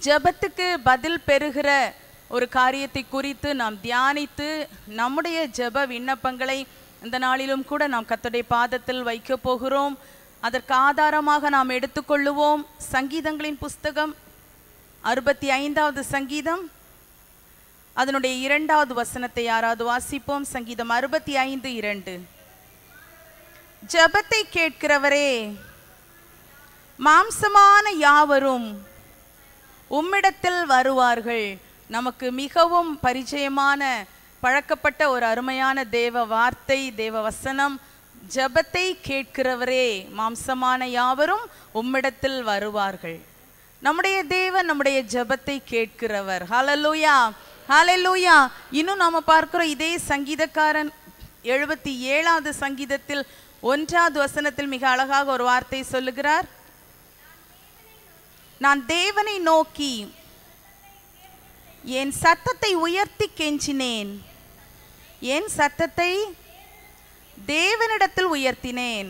ஜெபத்துக்கு பதில் பெறுகிற ஒரு காரியத்தை குறித்து நாம் தியானித்து நம்முடைய ஜெப விண்ணப்பங்களை இந்த நாளிலும் கூட நாம் கர்த்தருடைய பாதத்தில் வைக்க போகிறோம் அதற்கு ஆதாரமாக நாம் எடுத்துக்கொள்ளுவோம் சங்கீதங்களின் புஸ்தகம் அறுபத்தி ஐந்தாவது சங்கீதம் அதனுடைய இரண்டாவது வசனத்தை யாராவது வாசிப்போம் சங்கீதம் அறுபத்தி ஐந்து இரண்டு ஜெபத்தை கேட்கிறவரே மாம்சமான யாவரும் உம்மிடத்தில் வருவார்கள் நமக்கு மிகவும் பரிச்சயமான பழக்கப்பட்ட ஒரு அருமையான தேவ வார்த்தை தேவ வசனம் ஜெபத்தை கேட்கிறவரே மாம்சமான யாவரும் உம்மிடத்தில் வருவார்கள் நம்முடைய தேவன் நம்முடைய ஜெபத்தை கேட்கிறவர் ஹalleluya ஹalleluya இன்னும் நாம பார்க்கிறோம் இதே சங்கீதக்காரன் எழுபத்தி ஏழாவது சங்கீதத்தில் ஒன்றாவது வசனத்தில் மிக அழகாக ஒரு வார்த்தை சொல்லுகிறார் நான் தேவனை நோக்கி என் சத்தத்தை உயர்த்தி கெஞ்சினேன் என் சத்தத்தை தேவனிடத்தில் உயர்த்தினேன்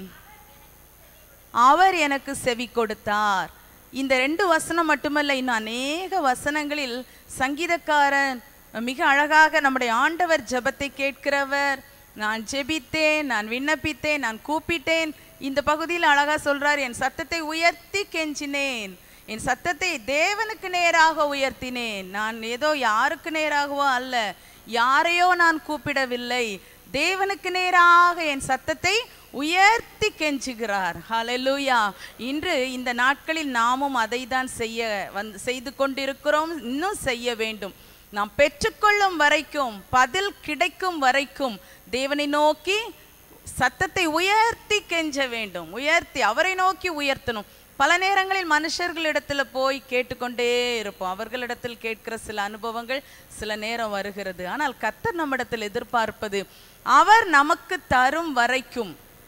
அவர் எனக்கு செவி கொடுத்தார் இந்த ரெண்டு வசனம் மட்டுமல்ல இன்னும் அநேக வசனங்களில் சங்கீதக்காரன் மிக அழகாக நம்முடைய ஆண்டவர் ஜெபத்தை கேட்கிறவர் நான் ஜெபித்தேன் நான் விண்ணப்பித்தேன் நான் கூப்பிட்டேன் இந்த பகுதியில் அழகா சொல்றார் என் சத்தத்தை உயர்த்தி கெஞ்சினேன் என் சத்தத்தை தேவனுக்கு நேராக உயர்த்தினேன் நான் ஏதோ யாருக்கு நேராகவோ அல்ல யாரையோ நான் கூப்பிடவில்லை தேவனுக்கு நேராக என் சத்தத்தை உயர்த்தி கெஞ்சுகிறார் ஹalleluya இன்று இந்த நாட்களில் நாமும் அதை தான் செய்ய வந்து செய்து கொண்டிருக்கிறோம் இன்னும் செய்ய வேண்டும் நாம் பெற்றுக்கொள்ளும் வரைக்கும் பதில் கிடைக்கும் வரைக்கும் தேவனை நோக்கி சத்தத்தை உயர்த்தி கெஞ்ச வேண்டும் உயர்த்தி அவரை நோக்கி உயர்த்தணும் பல நேரங்களில் மனுஷர்களிடத்துல போய் கேட்டுக்கொண்டே இருப்போம் அவர்களிடத்தில் கேட்கிற சில அனுபவங்கள் சில நேரம் வருகிறது ஆனால் கர்த்தர் நம்மிடத்தில் எதிர்பார்ப்பது அவர் நமக்கு தரும் வரைக்கும்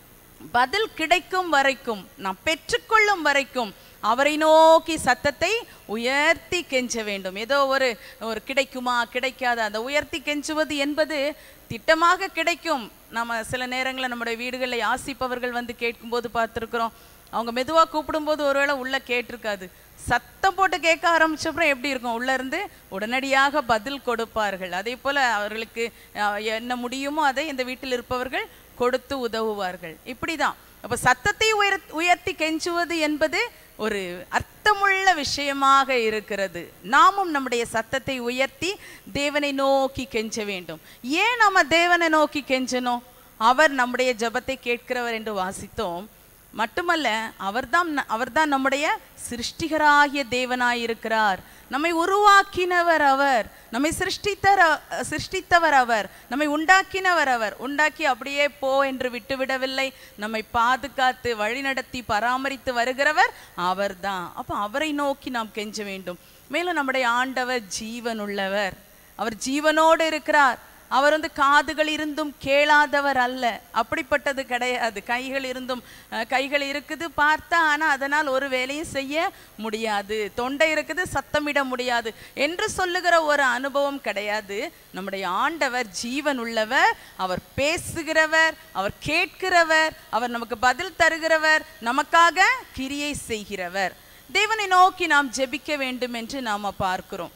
பதில் கிடைக்கும் வரைக்கும் நாம் பெற்றுக்கொள்ளும் வரைக்கும் அவரை நோக்கி சத்தத்தை உயர்த்தி கெஞ்ச வேண்டும் ஏதோ ஒரு ஒரு கிடைக்குமா கிடைக்காத அந்த உயர்த்தி கெஞ்சுவது என்பது திட்டமாக கிடைக்கும் நம்ம சில நேரங்களில் நம்முடைய வீடுகளில் யாசிப்பவர்கள் வந்து கேட்கும்போது பார்த்துருக்குறோம் அவங்க மெதுவாக கூப்பிடும்போது ஒருவேளை உள்ள கேட்டிருக்காது சத்தம் போட்டு கேட்க ஆரம்பிச்சப்புறம் எப்படி இருக்கும் உள்ள இருந்து உடனடியாக பதில் கொடுப்பார்கள் அதே போல அவர்களுக்கு அஹ், என்ன முடியுமோ அதை இந்த வீட்டில் இருப்பவர்கள் கொடுத்து உதவுவார்கள் இப்படிதான் அப்ப சத்தத்தை உயர் உயர்த்தி கெஞ்சுவது என்பது ஒரு அர்த்தமுள்ள விஷயமாக இருக்கிறது நாமும் நம்முடைய சத்தத்தை உயர்த்தி தேவனை நோக்கி கெஞ்ச வேண்டும் ஏன் நம்ம தேவனை நோக்கி கெஞ்சணும் அவர் நம்முடைய ஜெபத்தை கேட்கிறவர் என்று வாசித்தோம் மட்டுமல்ல அவர்தான் ந- அவர்தான் நம்முடைய சிருஷ்டிகராகிய தேவனாயிருக்கிறார் நம்மை உருவாக்கினவர் அவர் நம்மை சிருஷ்டித்தர் அ- சிருஷ்டித்தவர் அவர் நம்மை உண்டாக்கினவர் அவர் உண்டாக்கி அப்படியே போ என்று விட்டுவிடவில்லை நம்மை பாதுகாத்து வழிநடத்தி பராமரித்து வருகிறவர் அவர்தான் அப்போ அவரை நோக்கி நாம் கெஞ்ச வேண்டும் மேலும் நம்முடைய ஆண்டவர் ஜீவனுள்ளவர் அவர் ஜீவனோடு இருக்கிறார் அவர் வந்து காதுகள் இருந்தும் கேளாதவர் அல்ல அப்படிப்பட்டது கிடையாது கைகள் இருந்தும் அஹ், கைகள் இருக்குது பார்த்தா ஆனா அதனால் ஒரு வேலையும் செய்ய முடியாது தொண்டை இருக்குது சத்தமிட முடியாது என்று சொல்லுகிற ஒரு அனுபவம் கிடையாது நம்முடைய ஆண்டவர் ஜீவன் உள்ளவர் அவர் பேசுகிறவர் அவர் கேட்கிறவர் அவர் நமக்கு பதில் தருகிறவர் நமக்காக கிரியை செய்கிறவர் தேவனை நோக்கி நாம் ஜெபிக்க வேண்டும் என்று நாம பார்க்கிறோம்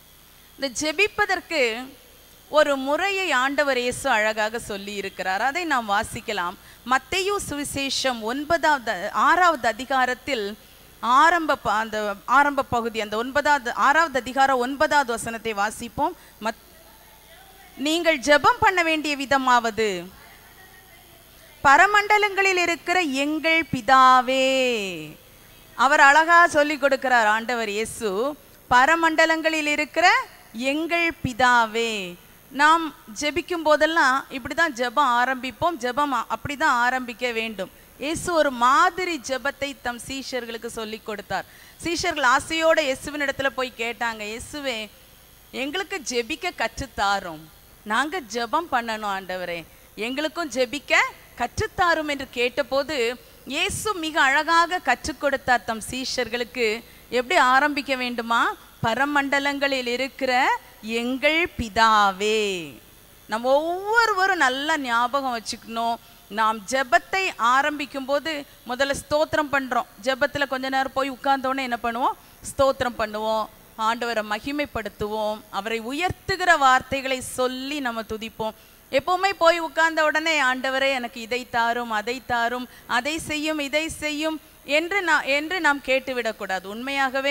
இந்த ஜெபிப்பதற்கு ஒரு முறையை ஆண்டவர் இயேசு அழகாக சொல்லி இருக்கிறார் அதை நாம் வாசிக்கலாம் மத்தேயு சுவிசேஷம் ஒன்பதாவது ஆறாவது அதிகாரத்தில் ஆரம்ப ப- அந்த ஆரம்ப பகுதி அந்த ஒன்பதாவது ஆறாவது அதிகாரம் ஒன்பதாவது வசனத்தை வாசிப்போம் மத் நீங்கள் ஜெபம் பண்ண வேண்டிய விதமாவது பரமண்டலங்களில் இருக்கிற எங்கள் பிதாவே அவர் அழகா சொல்லி கொடுக்கிறார் ஆண்டவர் இயேசு பரமண்டலங்களில் இருக்கிற எங்கள் பிதாவே நாம் ஜெபிக்கும் போதெல்லாம் இப்படிதான் ஜெபம் ஆரம்பிப்போம் ஜெபம் அ- அப்படிதான் ஆரம்பிக்க வேண்டும் இயேசு ஒரு மாதிரி ஜெபத்தை தம் சீஷர்களுக்கு சொல்லி கொடுத்தார் சீஷர்கள் ஆசையோட இயேசுவின் இடத்துல போய் கேட்டாங்க இயேசுவே எங்களுக்கு ஜெபிக்க கற்றுத்தாரும் நாங்க ஜெபம் பண்ணணும் ஆண்டவரே எங்களுக்கும் ஜெபிக்க கற்றுத்தாரும் என்று கேட்டபோது இயேசு மிக அழகாக கற்றுக் கொடுத்தார் தம் சீஷர்களுக்கு எப்படி ஆரம்பிக்க வேண்டுமா பரமண்டலங்களில் இருக்கிற எங்கள் பிதாவே நம்ம ஒவ்வொருவரும் நல்லா ஞாபகம் வச்சுக்கணும் நாம் ஜெபத்தை ஆரம்பிக்கும் போது முதல்ல ஸ்தோத்திரம் பண்றோம் ஜெபத்துல கொஞ்ச நேரம் போய் உட்கார்ந்தோடனே என்ன பண்ணுவோம் ஸ்தோத்திரம் பண்ணுவோம் ஆண்டவரை மகிமைப்படுத்துவோம் அவரை உயர்த்துகிற வார்த்தைகளை சொல்லி நம்ம துதிப்போம் எப்பவுமே போய் உட்கார்ந்த உடனே ஆண்டவரே எனக்கு இதை தாரும் அதை தாரும் அதை செய்யும் இதை செய்யும் என்று நான் என்று நாம் கேட்டுவிடக்கூடாது உண்மையாகவே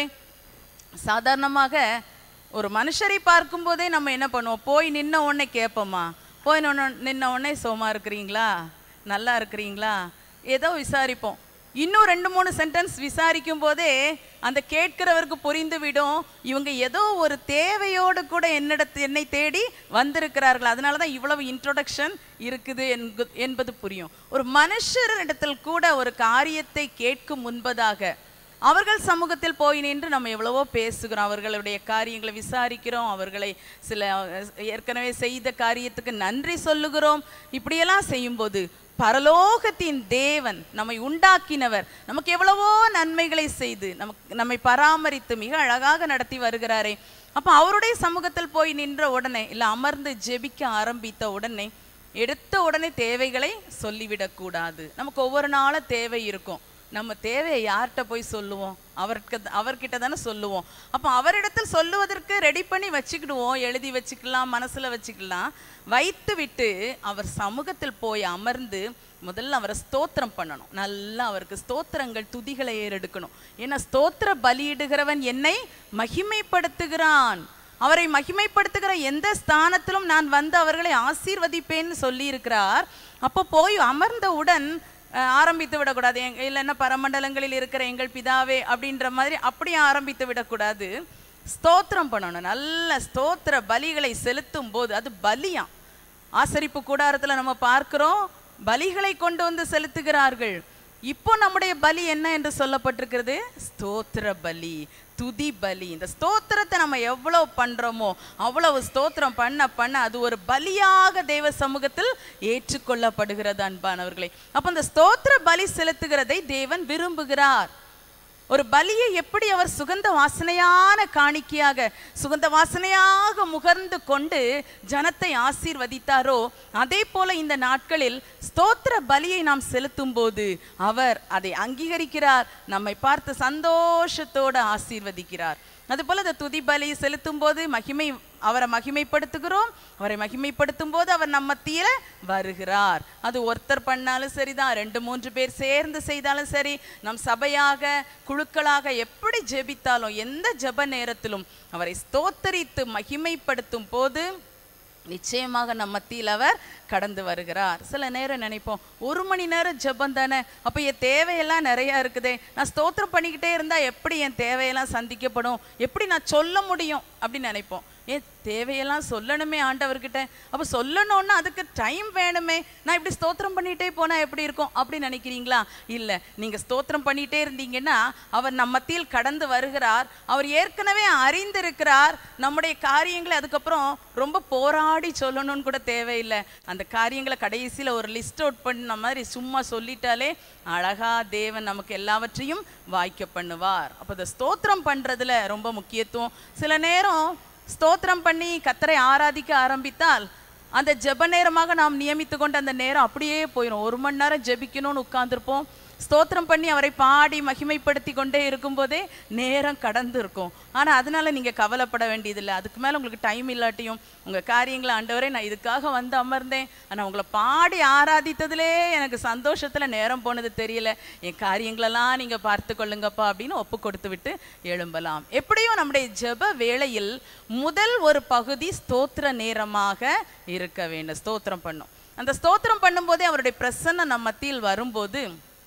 சாதாரணமாக ஒரு மனுஷரை பார்க்கும்போதே நம்ம என்ன பண்ணுவோம் போய் நின்ன உடனே கேட்போமா போய் நின்ன நின்ன உடனே சோமா இருக்கிறீங்களா நல்லா இருக்கிறீங்களா ஏதோ விசாரிப்போம் இன்னும் ரெண்டு மூணு சென்டென்ஸ் விசாரிக்கும் போதே அந்த கேட்கிறவருக்கு புரிந்து விடும் இவங்க ஏதோ ஒரு தேவையோடு கூட என்னிடத்து என்னை தேடி வந்திருக்கிறார்கள் அதனால தான் இவ்வளவு இன்ட்ரோடக்ஷன் இருக்குது என்கு- என்பது புரியும் ஒரு மனுஷரிடத்தில் கூட ஒரு காரியத்தை கேட்கும் முன்பதாக அவர்கள் சமூகத்தில் போய் நின்று நம்ம எவ்வளவோ பேசுகிறோம் அவர்களுடைய காரியங்களை விசாரிக்கிறோம் அவர்களை சில அஹ், ஏற்கனவே செய்த காரியத்துக்கு நன்றி சொல்லுகிறோம் இப்படியெல்லாம் செய்யும்போது பரலோகத்தின் தேவன் நம்மை உண்டாக்கினவர் நமக்கு எவ்வளவோ நன்மைகளை செய்து நமக்கு நம்மை பராமரித்து மிக அழகாக நடத்தி வருகிறாரே அப்போ அவருடைய சமூகத்தில் போய் நின்ற உடனே இல்லை அமர்ந்து ஜெபிக்க ஆரம்பித்த உடனே எடுத்த உடனே தேவைகளை சொல்லிவிடக்கூடாது நமக்கு ஒவ்வொரு நாளும் தேவை இருக்கும் நம்ம தேவையை யார்கிட்ட போய் சொல்லுவோம் அவருக்கு அவர்கிட்ட தானே சொல்லுவோம் அப்போ அவரிடத்தில் சொல்லுவதற்கு ரெடி பண்ணி வச்சுக்கிடுவோம் எழுதி வச்சுக்கலாம் மனசுல வச்சுக்கலாம் வைத்து விட்டு அவர் சமூகத்தில் போய் அமர்ந்து முதல்ல அவரை ஸ்தோத்திரம் பண்ணணும் நல்லா அவருக்கு ஸ்தோத்திரங்கள் துதிகளை ஏறெடுக்கணும் ஏன்னா ஸ்தோத்திர பலியிடுகிறவன் என்னை மகிமைப்படுத்துகிறான் அவரை மகிமைப்படுத்துகிற எந்த ஸ்தானத்திலும் நான் வந்து அவர்களை ஆசீர்வதிப்பேன்னு சொல்லி இருக்கிறார் அப்போ போய் அமர்ந்தவுடன் அஹ், ஆரம்பித்து விடக்கூடாது எங்க இல்லைன்னா பரமண்டலங்களில் இருக்கிற எங்கள் பிதாவே அப்படின்ற மாதிரி அப்படியே ஆரம்பித்து விடக்கூடாது ஸ்தோத்திரம் பண்ணணும் நல்ல ஸ்தோத்திர பலிகளை செலுத்தும் போது அது பலியாம் ஆசரிப்பு கூடாரத்துல நம்ம பார்க்கிறோம் பலிகளை கொண்டு வந்து செலுத்துகிறார்கள் இப்போ நம்முடைய பலி என்ன என்று சொல்லப்பட்டிருக்கிறது ஸ்தோத்திர பலி துதி பலி இந்த ஸ்தோத்திரத்தை நம்ம எவ்வளவு பண்றோமோ அவ்வளவு ஸ்தோத்திரம் பண்ண பண்ண அது ஒரு பலியாக தேவ சமூகத்தில் ஏற்றுக்கொள்ளப்படுகிறது அன்பானவர்களே அப்ப இந்த ஸ்தோத்திர பலி செலுத்துகிறதை தேவன் விரும்புகிறார் ஒரு பலியை எப்படி அவர் சுகந்த வாசனையான காணிக்கையாக சுகந்த வாசனையாக முகர்ந்து கொண்டு ஜனத்தை ஆசீர்வதித்தாரோ அதே போல இந்த நாட்களில் ஸ்தோத்திர பலியை நாம் செலுத்தும் போது அவர் அதை அங்கீகரிக்கிறார் நம்மை பார்த்து சந்தோஷத்தோடு ஆசீர்வதிக்கிறார் அதுபோல இந்த துதி பலி செலுத்தும் போது மகிமை அவரை மகிமைப்படுத்துகிறோம் அவரை மகிமைப்படுத்தும் போது அவர் நம்ம மத்தியில வருகிறார் அது ஒருத்தர் பண்ணாலும் சரிதான் ரெண்டு மூன்று பேர் சேர்ந்து செய்தாலும் சரி நம் சபையாக குழுக்களாக எப்படி ஜெபித்தாலும் எந்த ஜெப நேரத்திலும் அவரை ஸ்தோத்தரித்து மகிமைப்படுத்தும் போது நிச்சயமாக நம் மத்தியில் அவர் கடந்து வருகிறார் சில நேரம் நினைப்போம் ஒரு மணி நேரம் ஜெபம் தானே அப்போ என் தேவையெல்லாம் நிறையா இருக்குதே நான் ஸ்தோத்திரம் பண்ணிக்கிட்டே இருந்தால் எப்படி என் தேவையெல்லாம் சந்திக்கப்படும் எப்படி நான் சொல்ல முடியும் அப்படின்னு நினைப்போம் ஏன் தேவையெல்லாம் சொல்லணுமே ஆண்டவர்கிட்ட அப்போ சொல்லணும்னா அதுக்கு டைம் வேணுமே நான் இப்படி ஸ்தோத்திரம் பண்ணிகிட்டே போனால் எப்படி இருக்கும் அப்படின்னு நினைக்கிறீங்களா இல்லை நீங்கள் ஸ்தோத்திரம் பண்ணிகிட்டே இருந்தீங்கன்னா அவர் நம் மத்தியில் கடந்து வருகிறார் அவர் ஏற்கனவே அறிந்திருக்கிறார் நம்முடைய காரியங்களை அதுக்கப்புறம் ரொம்ப போராடி சொல்லணும்னு கூட தேவையில்லை அந்த காரியங்களை கடைசியில் ஒரு லிஸ்ட் அவுட் பண்ண மாதிரி சும்மா சொல்லிட்டாலே அழகா தேவன் நமக்கு எல்லாவற்றையும் வாய்க்க பண்ணுவார் அப்போ இந்த ஸ்தோத்திரம் பண்ணுறதுல ரொம்ப முக்கியத்துவம் சில நேரம் ஸ்தோத்திரம் பண்ணி கத்தரை ஆராதிக்க ஆரம்பித்தால் அந்த ஜெப நேரமாக நாம் நியமித்து கொண்ட அந்த நேரம் அப்படியே போயிடும் ஒரு மணி நேரம் ஜெபிக்கணும்னு உட்கார்ந்திருப்போம் ஸ்தோத்திரம் பண்ணி அவரை பாடி மகிமைப்படுத்தி கொண்டே இருக்கும்போதே நேரம் கடந்து இருக்கும் ஆனால் அதனால நீங்கள் கவலைப்பட வேண்டியதில்லை அதுக்கு மேலே உங்களுக்கு டைம் இல்லாட்டியும் உங்கள் காரியங்களை ஆண்டவரே நான் இதுக்காக வந்து அமர்ந்தேன் ஆனால் உங்களை பாடி ஆராதித்ததிலே எனக்கு சந்தோஷத்தில் நேரம் போனது தெரியல என் காரியங்களெல்லாம் நீங்கள் பார்த்து கொள்ளுங்கப்பா அப்படின்னு ஒப்பு கொடுத்து விட்டு எழும்பலாம் எப்படியும் நம்முடைய ஜெப வேளையில் முதல் ஒரு பகுதி ஸ்தோத்திர நேரமாக இருக்க வேண்டும் ஸ்தோத்திரம் பண்ணும் அந்த ஸ்தோத்திரம் பண்ணும்போதே அவருடைய பிரசன்னம் நம் மத்தியில் வரும்போது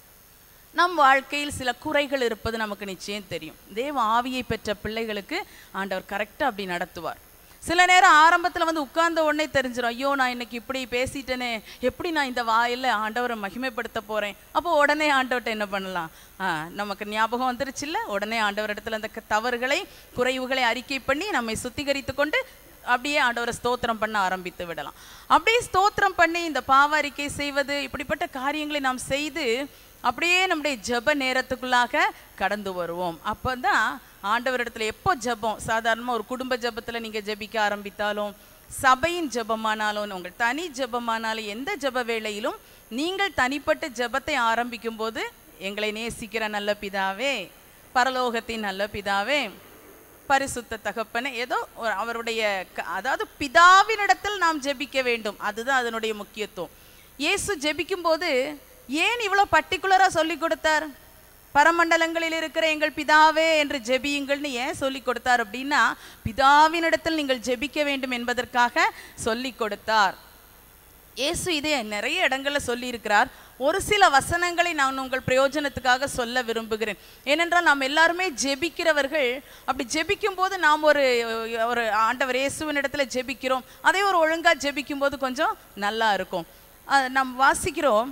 நம் வாழ்க்கையில் சில குறைகள் இருப்பது நமக்கு நிச்சயம் தெரியும் தேவ ஆவியை பெற்ற பிள்ளைகளுக்கு ஆண்டவர் கரெக்டாக அப்படி நடத்துவார் சில நேரம் ஆரம்பத்தில் வந்து உட்கார்ந்த உடனே தெரிஞ்சிடும் ஐயோ நான் இன்னைக்கு இப்படி பேசிட்டேனே எப்படி நான் இந்த வாயில் ஆண்டவரை மகிமைப்படுத்த போகிறேன் அப்போ உடனே ஆண்டவர்கிட்ட என்ன பண்ணலாம் ஆ நமக்கு ஞாபகம் வந்துருச்சுல்ல உடனே ஆண்டவர் இடத்துல அந்த க- தவறுகளை குறைவுகளை அறிக்கை பண்ணி நம்மை சுத்திகரித்து கொண்டு அப்படியே ஆண்டவரை ஸ்தோத்திரம் பண்ண ஆரம்பித்து விடலாம் அப்படியே ஸ்தோத்திரம் பண்ணி இந்த பாவ அறிக்கை செய்வது இப்படிப்பட்ட காரியங்களை நாம் செய்து அப்படியே நம்முடைய ஜெப நேரத்துக்குள்ளாக கடந்து வருவோம் அப்போ தான் ஆண்டவரிடத்துல எப்போ ஜெபம் சாதாரணமாக ஒரு குடும்ப ஜெபத்தில் நீங்கள் ஜெபிக்க ஆரம்பித்தாலும் சபையின் ஜெபமானாலும் உங்கள் தனி ஜெபமானாலும் எந்த ஜெப வேளையிலும் நீங்கள் தனிப்பட்ட ஜெபத்தை ஆரம்பிக்கும் போது எங்களை நேசிக்கிற நல்ல பிதாவே பரலோகத்தின் நல்ல பிதாவே பரிசுத்த தகப்பனே ஏதோ ஒரு அவருடைய க- அதாவது பிதாவினிடத்தில் நாம் ஜெபிக்க வேண்டும் அதுதான் அதனுடைய முக்கியத்துவம் இயேசு ஜெபிக்கும் போது ஏன் இவ்வளோ பர்டிகுலராக சொல்லி கொடுத்தார் பரமண்டலங்களில் இருக்கிற எங்கள் பிதாவே என்று ஜெபியுங்கள்னு ஏன் சொல்லி கொடுத்தார் அப்படின்னா பிதாவினிடத்தில் நீங்கள் ஜெபிக்க வேண்டும் என்பதற்காக சொல்லி கொடுத்தார் இயேசு இதை நிறைய இடங்களில் சொல்லியிருக்கிறார் ஒரு சில வசனங்களை நான் உங்கள் பிரயோஜனத்துக்காக சொல்ல விரும்புகிறேன் ஏனென்றால் நாம் எல்லாருமே ஜெபிக்கிறவர்கள் அப்படி ஜெபிக்கும் போது நாம் ஒரு ஒரு ஆண்டவர் இயேசுவின் இடத்துல ஜெபிக்கிறோம் அதே ஒரு ஒழுங்கா ஜெபிக்கும் போது கொஞ்சம் நல்லா இருக்கும் அஹ் நாம் வாசிக்கிறோம்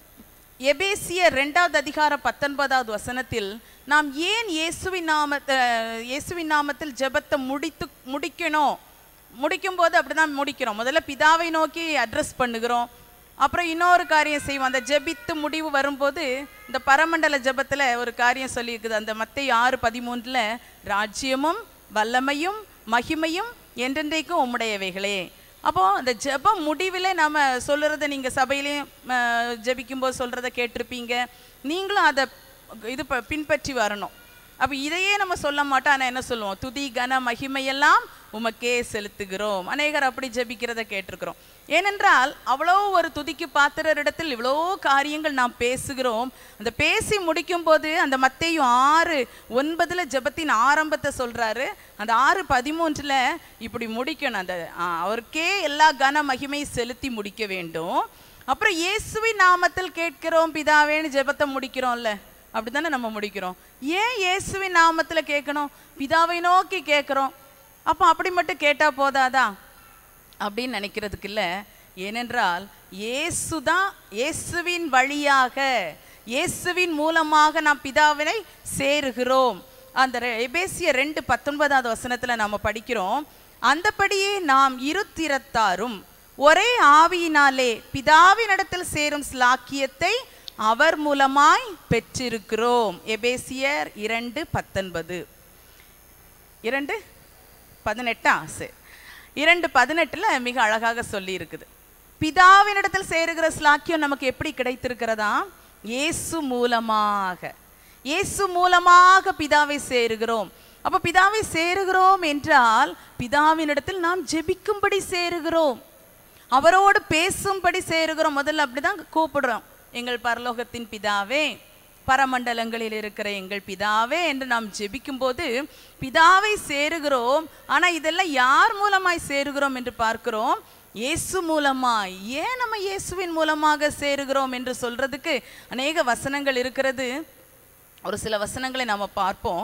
எபேசிய ரெண்டாவது அதிகாரம் பத்தொன்பதாவது வசனத்தில் நாம் ஏன் இயேசுவின் நாம அஹ், இயேசுவின் நாமத்தில் ஜெபத்தை முடித்து முடிக்கணும் முடிக்கும் போது அப்படிதான் முடிக்கிறோம் முதல்ல பிதாவை நோக்கி அட்ரஸ் பண்ணுகிறோம் அப்புறம் இன்னொரு காரியம் செய்வோம் அந்த ஜெபித்து முடிவு வரும்போது இந்த பரமண்டல ஜெபத்துல ஒரு காரியம் சொல்லியிருக்குது அந்த மத்தேயு ஆறு பதிமூன்றுல ராஜ்யமும் வல்லமையும் மகிமையும் என்றென்றைக்கும் உம்முடையவைகளே அப்போ அந்த ஜெபம் முடிவில் நாம சொல்றத நீங்க சபையிலையும் அஹ், ஜெபிக்கும்போது சொல்றத கேட்டிருப்பீங்க நீங்களும் அதை இது ப- பின்பற்றி வரணும் அப்போ இதையே நம்ம சொல்ல மாட்டோம் ஆனால் என்ன சொல்லுவோம் துதி கன மகிமையெல்லாம் உமக்கே செலுத்துகிறோம் அநேகர் அப்படி ஜெபிக்கிறத கேட்டிருக்கிறோம் ஏனென்றால் அவ்வளோ ஒரு துதிக்கு பாத்திரரிடத்தில் இவ்வளோ காரியங்கள் நாம் பேசுகிறோம் அந்த பேசி முடிக்கும் போது அந்த மத்தேயும் ஆறு ஒன்பதுல ஜெபத்தின் ஆரம்பத்தை சொல்றாரு அந்த ஆறு பதிமூன்றுல இப்படி முடிக்கணும் அந்த ஆ, அவருக்கே எல்லா கன மகிமை செலுத்தி முடிக்க வேண்டும் அப்புறம் இயேசுவின் நாமத்தில் கேட்கிறோம் பிதாவேன்னு ஜெபத்தை முடிக்கிறோம்ல அப்படித்தானே நம்ம முடிக்கிறோம் ஏன் இயேசுவின் நாமத்துல கேட்கணும் பிதாவை நோக்கி கேட்கிறோம் அப்போ அப்படி மட்டும் கேட்டா போதாதா அப்படின்னு நினைக்கிறதுக்கு இல்ல ஏனென்றால் இயேசுதான் இயேசுவின் வழியாக இயேசுவின் மூலமாக நாம் பிதாவினை சேருகிறோம் அந்த ரெ- எபேசிய ரெண்டு பத்தொன்பதாவது வசனத்துல நாம படிக்கிறோம் அந்தபடியே நாம் இருத்திரத்தாரும் ஒரே ஆவியினாலே பிதாவினிடத்தில் சேரும் ஸ்லாக்கியத்தை அவர் மூலமாய் பெற்றிருக்கிறோம் எபேசியர் இரண்டு பத்தொன்பது இரண்டு பதினெட்டா சரி இரண்டு பதினெட்டுல மிக அழகாக சொல்லி இருக்குது பிதாவினிடத்தில் சேருகிற ஸ்லாக்கியம் நமக்கு எப்படி கிடைத்திருக்கிறதா இயேசு மூலமாக இயேசு மூலமாக பிதாவை சேருகிறோம் அப்ப பிதாவை சேருகிறோம் என்றால் பிதாவினிடத்தில் நாம் ஜெபிக்கும்படி சேருகிறோம் அவரோடு பேசும்படி சேருகிறோம் முதல்ல அப்படிதான் கூப்பிடுறோம் எங்கள் பரலோகத்தின் பிதாவே பரமண்டலங்களில் இருக்கிற எங்கள் பிதாவே என்று நாம் ஜெபிக்கும் போது பிதாவை சேருகிறோம் ஆனா இதெல்லாம் யார் மூலமாய் சேருகிறோம் என்று பார்க்கிறோம் இயேசு மூலமாய் ஏன் நம்ம இயேசுவின் மூலமாக சேருகிறோம் என்று சொல்றதுக்கு அநேக வசனங்கள் இருக்கிறது ஒரு சில வசனங்களை நாம பார்ப்போம்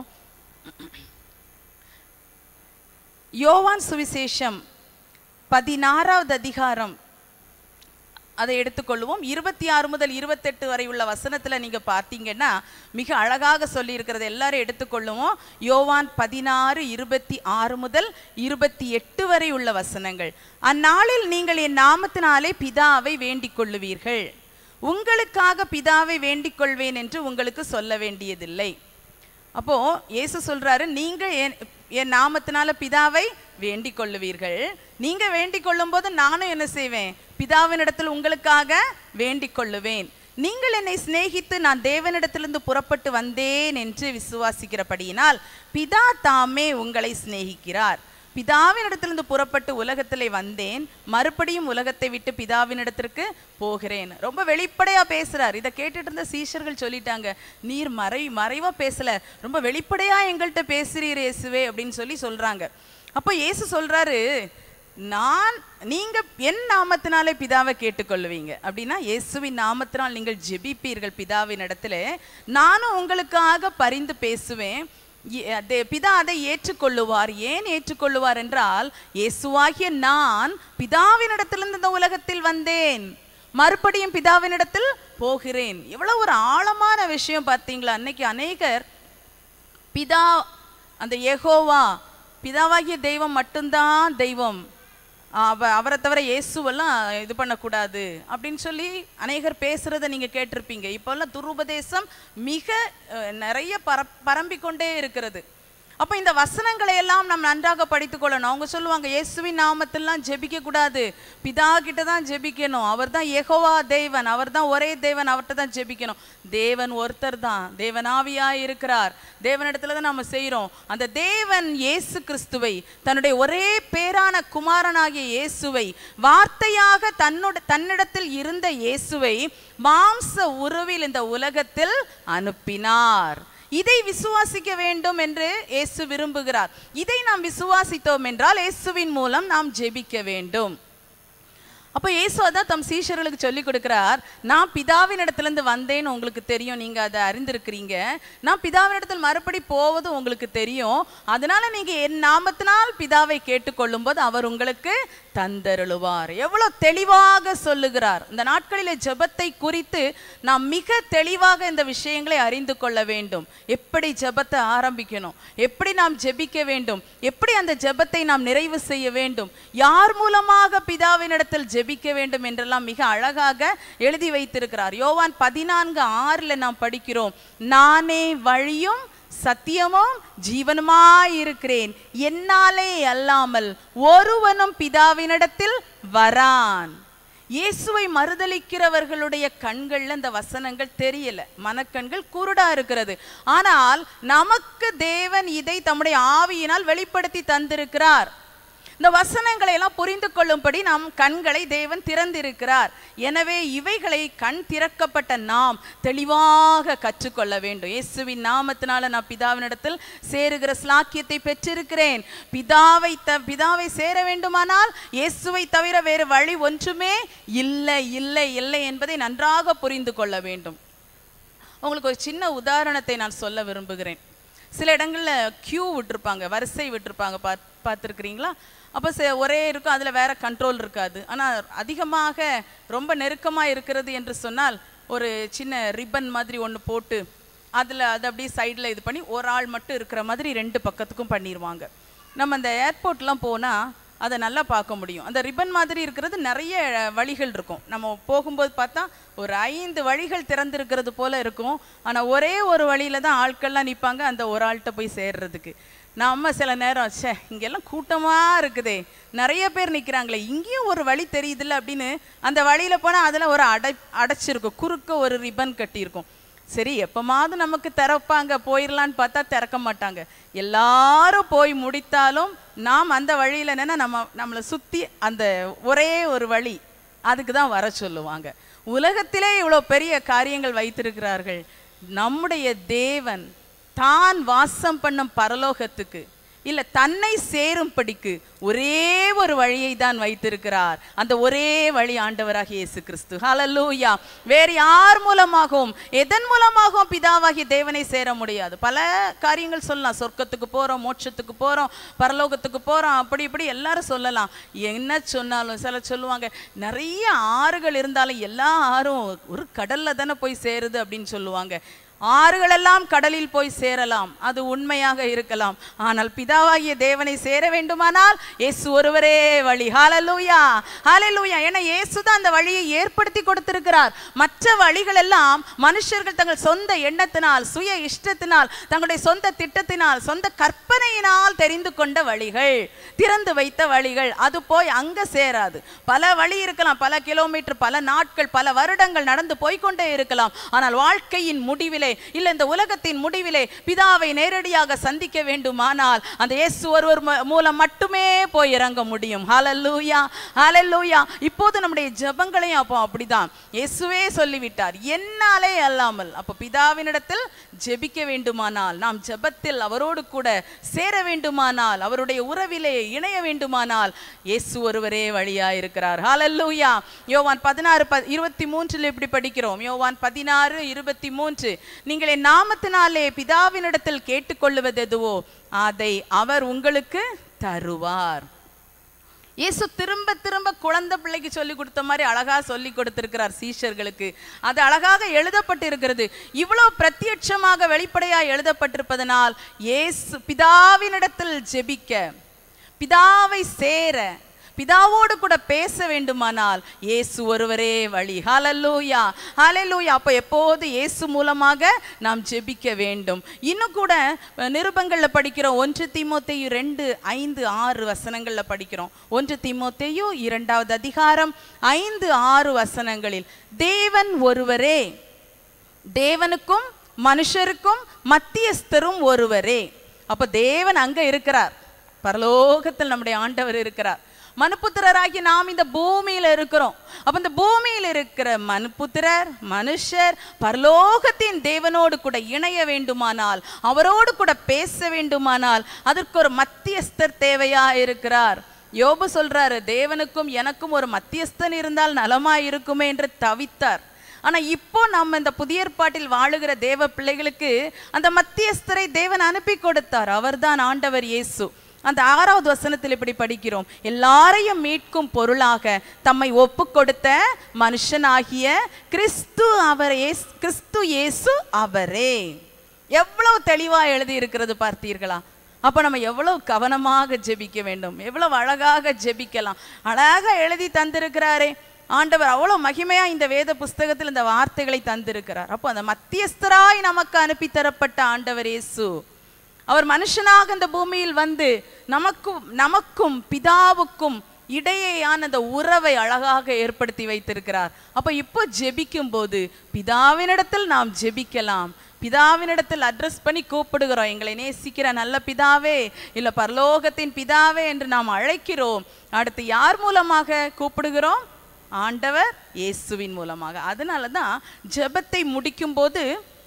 யோவான் சுவிசேஷம் பதினாறாவது அதிகாரம் அதை எடுத்துக்கொள்வோம் இருபத்தி ஆறு முதல் இருபத்தெட்டு வரை உள்ள வசனத்துல நீங்க பார்த்தீங்கன்னா மிக அழகாக சொல்லி இருக்கிறது எல்லாரும் எடுத்துக்கொள்ளுவோம் யோவான் பதினாறு இருபத்தி ஆறு முதல் இருபத்தி எட்டு வரை உள்ள வசனங்கள் அந்நாளில் நீங்கள் என் நாமத்தினாலே பிதாவை வேண்டிக் கொள்ளுவீர்கள் உங்களுக்காக பிதாவை வேண்டிக் கொள்வேன் என்று உங்களுக்கு சொல்ல வேண்டியதில்லை அப்போ இயேசு சொல்றாரு நீங்க என் என் நாமத்தினால பிதாவை வேண்டிக் கொள்ளுவீர்கள் நீங்க வேண்டிக் கொள்ளும் போது நானும் என்ன செய்வேன் பிதாவினிடத்தில் உங்களுக்காக வேண்டிக் கொள்ளுவேன் நீங்கள் என்னை சிநேகித்து நான் தேவனிடத்திலிருந்து புறப்பட்டு வந்தேன் என்று விசுவாசிக்கிறபடியினால் பிதா தாமே உங்களை சிநேகிக்கிறார் பிதாவினிடத்திலிருந்து புறப்பட்டு உலகத்திலே வந்தேன் மறுபடியும் உலகத்தை விட்டு பிதாவினிடத்திற்கு போகிறேன் ரொம்ப வெளிப்படையா பேசுறார் இதை கேட்டுட்டு இருந்த சீஷர்கள் சொல்லிட்டாங்க நீர் மறை மறைவா பேசல ரொம்ப வெளிப்படையா எங்கள்கிட்ட பேசுறீர் இயேசுவே அப்படின்னு சொல்லி சொல்றாங்க அப்போ இயேசு சொல்றாரு நான் நீங்க என் நாமத்தினாலே பிதாவை கேட்டுக்கொள்ளுவீங்க அப்படின்னா இயேசுவின் நாமத்தினால் நீங்கள் ஜெபிப்பீர்கள் பிதாவின் இடத்துல நானும் உங்களுக்காக பரிந்து பேசுவேன் இ- அதே- பிதா அதை ஏற்றுக்கொள்ளுவார் ஏன் ஏற்றுக்கொள்ளுவார் என்றால் இயேசுவாகிய நான் பிதாவினிடத்திலிருந்து இந்த உலகத்தில் வந்தேன் மறுபடியும் பிதாவினிடத்தில் போகிறேன் எவ்வளவு ஒரு ஆழமான விஷயம் பார்த்தீங்களா அன்னைக்கு அநேகர் பிதா அந்த யெகோவா பிதாவாகிய தெய்வம் மட்டும்தான் தெய்வம் அவ அவரை தவிர இயேசுவெல்லாம் இது பண்ணக்கூடாது அப்படின்னு சொல்லி அநேகர் பேசுறதை நீங்க கேட்டிருப்பீங்க இப்போல்லாம் துருபதேசம் மிக அஹ், நிறைய பர பரம்பிக் கொண்டே இருக்கிறது அப்ப இந்த வசனங்களை எல்லாம் நாம் நன்றாக படித்துக் கொள்ளணும் அவங்க சொல்லுவாங்க இயேசுவின் நாமத்திலாம் ஜெபிக்க கூடாது பிதா கிட்ட தான் ஜெபிக்கணும் அவர் தான் யெகோவா தேவன் அவர் தான் ஒரே தேவன் அவர்கிட்ட தான் ஜெபிக்கணும் தேவன் ஒருத்தர் தான் தேவனாவியா இருக்கிறார் தேவனிடத்துல தான் நம்ம செய்றோம் அந்த தேவன் இயேசு கிறிஸ்துவை தன்னுடைய ஒரே பேரான குமாரனாகிய இயேசுவை வார்த்தையாக தன்னோட தன்னிடத்தில் இருந்த இயேசுவை மாம்ச உருவில் இந்த உலகத்தில் அனுப்பினார் இதை விசுவாசிக்க வேண்டும் என்று இயேசு விரும்புகிறார் இதை நாம் விசுவாசித்தோம் என்றால் இயேசுவின் மூலம் நாம் ஜெபிக்க வேண்டும் அப்போ இயேசு அதான் தம் சீஷர்களுக்கு சொல்லி கொடுக்கிறார் நான் பிதாவின் இடத்துலேருந்து வந்தேன்னு உங்களுக்கு தெரியும் நீங்க அதை அறிந்திருக்கிறீங்க நான் பிதாவின் இடத்தில் மறுபடி போவது உங்களுக்கு தெரியும் அதனால நீங்க என் நாமத்தினால் பிதாவை கேட்டுக்கொள்ளும்போது அவர் உங்களுக்கு தந்தருளுவார் எவ்வளவு தெளிவாக சொல்லுகிறார் இந்த நாட்களிலே ஜெபத்தை குறித்து நாம் மிக தெளிவாக இந்த விஷயங்களை அறிந்து கொள்ள வேண்டும் எப்படி ஜெபத்தை ஆரம்பிக்கணும் எப்படி நாம் ஜெபிக்க வேண்டும் எப்படி அந்த ஜெபத்தை நாம் நிறைவு செய்ய வேண்டும் யார் மூலமாக பிதாவினிடத்தில் ஜெபிக்க வேண்டும் என்றெல்லாம் மிக அழகாக எழுதி வைத்திருக்கிறார் யோவான் பதினான்கு ஆறுல நாம் படிக்கிறோம் நானே வழியும் சத்தியமும் ஜீவனுமாய் இருக்கிறேன் என்னாலே அல்லாமல் ஒருவனும் பிதாவினிடத்தில் வரான் இயேசுவை மறுதலிக்கிறவர்களுடைய கண்கள்ல இந்த வசனங்கள் தெரியல மனக்கண்கள் குருடா இருக்கிறது ஆனால் நமக்கு தேவன் இதை தம்முடைய ஆவியினால் வெளிப்படுத்தி தந்திருக்கிறார் இந்த வசனங்களை எல்லாம் புரிந்து கொள்ளும்படி நம் கண்களை தேவன் திறந்திருக்கிறார் எனவே இவைகளை கண் திறக்கப்பட்ட நாம் தெளிவாக கற்றுக்கொள்ள வேண்டும் இயேசுவின் நாமத்தினால நான் பிதாவினிடத்தில் சேருகிற ஸ்லாக்கியத்தை பெற்றிருக்கிறேன் பிதாவை த பிதாவை சேர வேண்டுமானால் இயேசுவை தவிர வேறு வழி ஒன்றுமே இல்லை இல்லை இல்லை என்பதை நன்றாக புரிந்து கொள்ள வேண்டும் உங்களுக்கு ஒரு சின்ன உதாரணத்தை நான் சொல்ல விரும்புகிறேன் சில இடங்களில் கியூ விட்டுருப்பாங்க வரிசை விட்டுருப்பாங்க பாத் பார்த்துருக்குறீங்களா அப்போ சே ஒரே இருக்கும் அதில் வேற கண்ட்ரோல் இருக்காது ஆனால் அதிகமாக ரொம்ப நெருக்கமாக இருக்கிறது என்று சொன்னால் ஒரு சின்ன ரிப்பன் மாதிரி ஒன்று போட்டு அதில் அதை அப்படியே சைடில் இது பண்ணி ஒரு ஆள் மட்டும் இருக்கிற மாதிரி ரெண்டு பக்கத்துக்கும் பண்ணிடுவாங்க நம்ம அந்த ஏர்போர்ட்லாம் போனால் அதை நல்லா பார்க்க முடியும் அந்த ரிப்பன் மாதிரி இருக்கிறது நிறைய வழிகள் இருக்கும் நம்ம போகும்போது பார்த்தா ஒரு ஐந்து வழிகள் திறந்திருக்கிறது போல இருக்கும் ஆனால் ஒரே ஒரு வழியில தான் ஆட்கள்லாம் நிற்பாங்க அந்த ஒரு ஆள்கிட்ட போய் சேர்றதுக்கு நம்ம சில நேரம் ச்சே இங்கெல்லாம் கூட்டமாக இருக்குதே நிறைய பேர் நிற்கிறாங்களே இங்கேயும் ஒரு வழி தெரியுதுல்ல அப்படின்னு அந்த வழியில் போனால் அதில் ஒரு அடை அடைச்சிருக்கும் குறுக்க ஒரு ரிப்பன் கட்டியிருக்கும் சரி எப்பமாவது நமக்கு திறப்பாங்க போயிடலான்னு பார்த்தா திறக்க மாட்டாங்க எல்லாரும் போய் முடித்தாலும் நாம் அந்த வழியில் என்னன்னா நம்ம நம்மளை சுற்றி அந்த ஒரே ஒரு வழி அதுக்கு தான் வர சொல்லுவாங்க உலகத்திலே இவ்வளோ பெரிய காரியங்கள் வைத்திருக்கிறார்கள் நம்முடைய தேவன் தான் வாசம் பண்ணும் பரலோகத்துக்கு இல்ல தன்னை சேரும்படிக்கு ஒரே ஒரு வழியை தான் வைத்திருக்கிறார் அந்த ஒரே வழி ஆண்டவராகிய இயேசு கிறிஸ்து ஹalleluya வேறு யார் மூலமாகவும் எதன் மூலமாகவும் பிதாவாகிய தேவனை சேர முடியாது பல காரியங்கள் சொல்லலாம் சொர்க்கத்துக்கு போறோம் மோட்சத்துக்கு போறோம் பரலோகத்துக்கு போறோம் அப்படி இப்படி எல்லாரும் சொல்லலாம் என்ன சொன்னாலும் சிலர் சொல்லுவாங்க நிறைய ஆறுகள் இருந்தாலும் எல்லா ஆறும் ஒரு கடல்ல தானே போய் சேருது அப்படின்னு சொல்லுவாங்க ஆறுகளெல்லாம் கடலில் போய் சேரலாம் அது உண்மையாக இருக்கலாம் ஆனால் பிதாவாகிய தேவனை சேர வேண்டுமானால் இயேசு ஒருவரே வழி ஹalleluya ஹalleluya ஏன்னா இயேசு தான் அந்த வழியை ஏற்படுத்தி கொடுத்திருக்கிறார் மற்ற வழிகள் எல்லாம் மனுஷர்கள் தங்கள் சொந்த எண்ணத்தினால் சுய இஷ்டத்தினால் தங்களுடைய சொந்த திட்டத்தினால் சொந்த கற்பனையினால் தெரிந்து கொண்ட வழிகள் திறந்து வைத்த வழிகள் அது போய் அங்க சேராது பல வழி இருக்கலாம் பல கிலோமீட்டர் பல நாட்கள் பல வருடங்கள் நடந்து போய்க்கொண்டே இருக்கலாம் ஆனால் வாழ்க்கையின் முடிவிலே இல்ல இந்த உலகத்தின் முடிவிலே பிதாவை நேரடியாக சந்திக்க வேண்டுமானால் அந்த இயேசு ஒருவர் ம- மூலம் மட்டுமே போய் இறங்க முடியும் ஹalleluya ஹalleluya இப்போது நம்முடைய ஜெபங்களையும் அப்போ அப்படிதான் இயேசுவே சொல்லிவிட்டார் என்னாலே அல்லாமல் அப்போ பிதாவினிடத்தில் ஜெபிக்க வேண்டுமானால் நாம் ஜெபத்தில் அவரோடு கூட சேர வேண்டுமானால் அவருடைய உறவிலே இணைய வேண்டுமானால் இயேசு ஒருவரே வழியா இருக்கிறார் ஹalleluya யோவான் பதினாறு ப இருபத்தி மூன்றில் இப்படி படிக்கிறோம் யோவான் பதினாறு இருபத்தி மூன்று நீங்கள் என் நாமத்தினாலே பிதாவினிடத்தில் கேட்டுக்கொள்ளுவது எதுவோ அதை அவர் உங்களுக்கு தருவார் இயேசு திரும்ப திரும்ப குழந்தை பிள்ளைக்கு சொல்லி கொடுத்த மாதிரி அழகா சொல்லி கொடுத்திருக்கிறார் சீஷர்களுக்கு அது அழகாக எழுதப்பட்டு இருக்கிறது இவ்வளவு பிரத்யட்சமாக வெளிப்படையாக எழுதப்பட்டிருப்பதனால் இயேசு பிதாவினிடத்தில் ஜெபிக்க பிதாவை சேர பிதாவோடு கூட பேச வேண்டுமானால் இயேசு ஒருவரே வழி ஹalleluya ஹalleluya அப்ப எப்போது இயேசு மூலமாக நாம் ஜெபிக்க வேண்டும் இன்னும் கூட அஹ், நிருபங்கள்ல படிக்கிறோம் ஒன்று தீமோத்தேயு ரெண்டு ஐந்து ஆறு வசனங்கள்ல படிக்கிறோம் ஒன்று தீமோத்தேயு இரண்டாவது அதிகாரம் ஐந்து ஆறு வசனங்களில் தேவன் ஒருவரே தேவனுக்கும் மனுஷருக்கும் மத்தியஸ்தரும் ஒருவரே அப்ப தேவன் அங்க இருக்கிறார் பரலோகத்தில் நம்முடைய ஆண்டவர் இருக்கிறார் மனுப்புத்திரராகி நாம் இந்த பூமியில இருக்கிறோம் அப்ப இந்த பூமியில் இருக்கிற மனுப்புத்திரர் மனுஷர் பரலோகத்தின் தேவனோடு கூட இணைய வேண்டுமானால் அவரோடு கூட பேச வேண்டுமானால் அதற்கு ஒரு மத்தியஸ்தர் தேவையா இருக்கிறார் யோபு சொல்றாரு தேவனுக்கும் எனக்கும் ஒரு மத்தியஸ்தன் இருந்தால் நலமா இருக்குமே என்று தவித்தார் ஆனா இப்போ நம்ம இந்த புதிய ஏற்பாட்டில் வாழுகிற தேவ பிள்ளைகளுக்கு அந்த மத்தியஸ்தரை தேவன் அனுப்பி கொடுத்தார் அவர்தான் ஆண்டவர் இயேசு அந்த ஆறாவது வசனத்தில் இப்படி படிக்கிறோம் எல்லாரையும் மீட்கும் பொருளாக தம்மை ஒப்பு கொடுத்த மனுஷனாகிய கிறிஸ்து அவர் இயேசு கிறிஸ்து இயேசு அவரே எவ்வளவு தெளிவா எழுதி இருக்கிறது பார்த்தீர்களா அப்ப நம்ம எவ்வளவு கவனமாக ஜெபிக்க வேண்டும் எவ்வளவு அழகாக ஜெபிக்கலாம் அழகாக எழுதி தந்திருக்கிறாரே ஆண்டவர் அவ்வளவு மகிமையா இந்த வேத புஸ்தகத்தில் இந்த வார்த்தைகளை தந்திருக்கிறார் அப்போ அந்த மத்தியஸ்தராய் நமக்கு அனுப்பி தரப்பட்ட ஆண்டவர் இயேசு அவர் மனுஷனாக இந்த பூமியில் வந்து நமக்கும் நமக்கும் பிதாவுக்கும் இடையேயான அந்த உறவை அழகாக ஏற்படுத்தி வைத்திருக்கிறார் அப்ப இப்போ ஜெபிக்கும் போது பிதாவினிடத்தில் நாம் ஜெபிக்கலாம் பிதாவினிடத்தில் அட்ரஸ் பண்ணி கூப்பிடுகிறோம் எங்களை நேசிக்கிற நல்ல பிதாவே இல்ல பரலோகத்தின் பிதாவே என்று நாம் அழைக்கிறோம் அடுத்து யார் மூலமாக கூப்பிடுகிறோம் ஆண்டவர் இயேசுவின் மூலமாக அதனால தான் ஜெபத்தை முடிக்கும் போது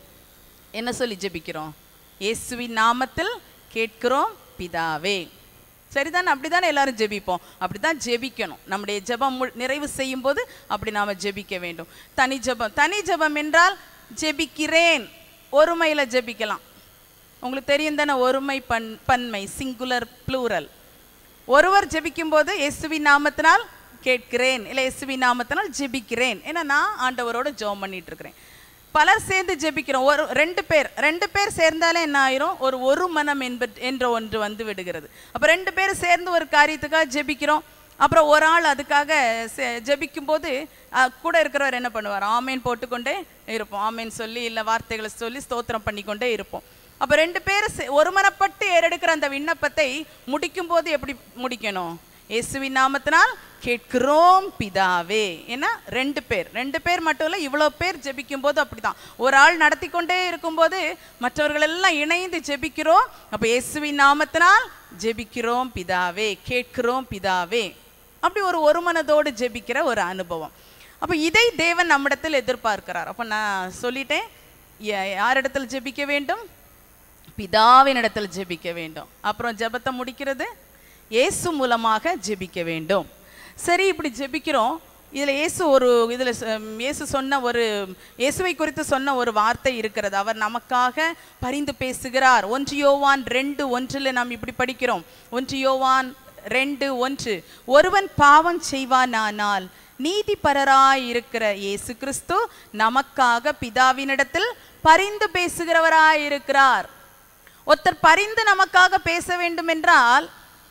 என்ன சொல்லி ஜெபிக்கிறோம் இயேசுவின் நாமத்தில் கேட்கிறோம் பிதாவே சரிதானே அப்படிதானே எல்லாரும் ஜெபிப்போம் அப்படிதான் ஜெபிக்கணும் நம்முடைய ஜெபம் மு- நிறைவு செய்யும் போது அப்படி நாம ஜெபிக்க வேண்டும் தனி ஜெபம் தனி ஜெபம் என்றால் ஜெபிக்கிறேன் ஒருமையில ஜெபிக்கலாம் உங்களுக்கு தெரியும் தானே ஒருமை பன் பன்மை சிங்குலர் ப்ளூரல் ஒருவர் ஜெபிக்கும் போது இயேசுவின் நாமத்தினால் கேட்கிறேன் இல்லை இயேசுவின் நாமத்தினால் ஜெபிக்கிறேன் ஏன்னா நான் ஆண்டவரோட ஜெபம் பண்ணிட்டு இருக்கிறேன் பலர் சேர்ந்து ஜெபிக்கிறோம் ஒரு ரெண்டு பேர் ரெண்டு பேர் சேர்ந்தாலே என்ன ஆயிரும் ஒரு ஒரு மனம் என்ப என்ற ஒன்று வந்து விடுகிறது அப்ப ரெண்டு பேர் சேர்ந்து ஒரு காரியத்துக்காக ஜெபிக்கிறோம் அப்புறம் ஒரு ஆள் அதுக்காக செ- ஜெபிக்கும் போது அஹ், கூட இருக்கிறவர் என்ன பண்ணுவார் ஆமேன் போட்டுக்கொண்டே இருப்போம் ஆமேன் சொல்லி இல்லை வார்த்தைகளை சொல்லி ஸ்தோத்திரம் பண்ணிக்கொண்டே இருப்போம் அப்ப ரெண்டு பேரும் சே- ஒருமனப்பட்டு ஏறெடுக்கிற அந்த விண்ணப்பத்தை முடிக்கும் போது எப்படி முடிக்கணும் இயேசுவின் நாமத்தினால் கேட்கிறோம் பிதாவே ஏன்னா ரெண்டு பேர் ரெண்டு பேர் மட்டும் இல்லை இவ்வளோ பேர் ஜெபிக்கும் போது அப்படிதான் ஒரு ஆள் நடத்தி கொண்டே இருக்கும்போது மற்றவர்கள் எல்லாம் இணைந்து ஜெபிக்கிறோம் அப்ப இயேசுவின் நாமத்தினால் ஜெபிக்கிறோம் பிதாவே கேட்கிறோம் பிதாவே அப்படி ஒரு ஒருமனதோடு ஜெபிக்கிற ஒரு அனுபவம் அப்ப இதை தேவன் நம்மிடத்தில் எதிர்பார்க்கிறார் அப்ப நான் சொல்லிட்டேன் யா- யாரிடத்தில் ஜெபிக்க வேண்டும் பிதாவினிடத்தில் ஜெபிக்க வேண்டும் அப்புறம் ஜெபத்தை முடிக்கிறது இயேசு மூலமாக ஜெபிக்க வேண்டும் சரி இப்படி ஜெபிக்கிறோம் இதுல இயேசு ஒரு இதுல ச- இயேசு சொன்ன ஒரு இயேசுவை குறித்து சொன்ன ஒரு வார்த்தை இருக்கிறது அவர் நமக்காக பரிந்து பேசுகிறார் ஒன்று யோவான் ரெண்டு ஒன்றில் நாம் இப்படி படிக்கிறோம் ஒன்று யோவான் ரெண்டு ஒன்று ஒருவன் பாவம் செய்வானானால் நீதிபரராய் இருக்கிற இயேசு கிறிஸ்து நமக்காக பிதாவினிடத்தில் பரிந்து பேசுகிறவராய் இருக்கிறார் ஒருத்தர் பரிந்து நமக்காக பேச வேண்டும் என்றால்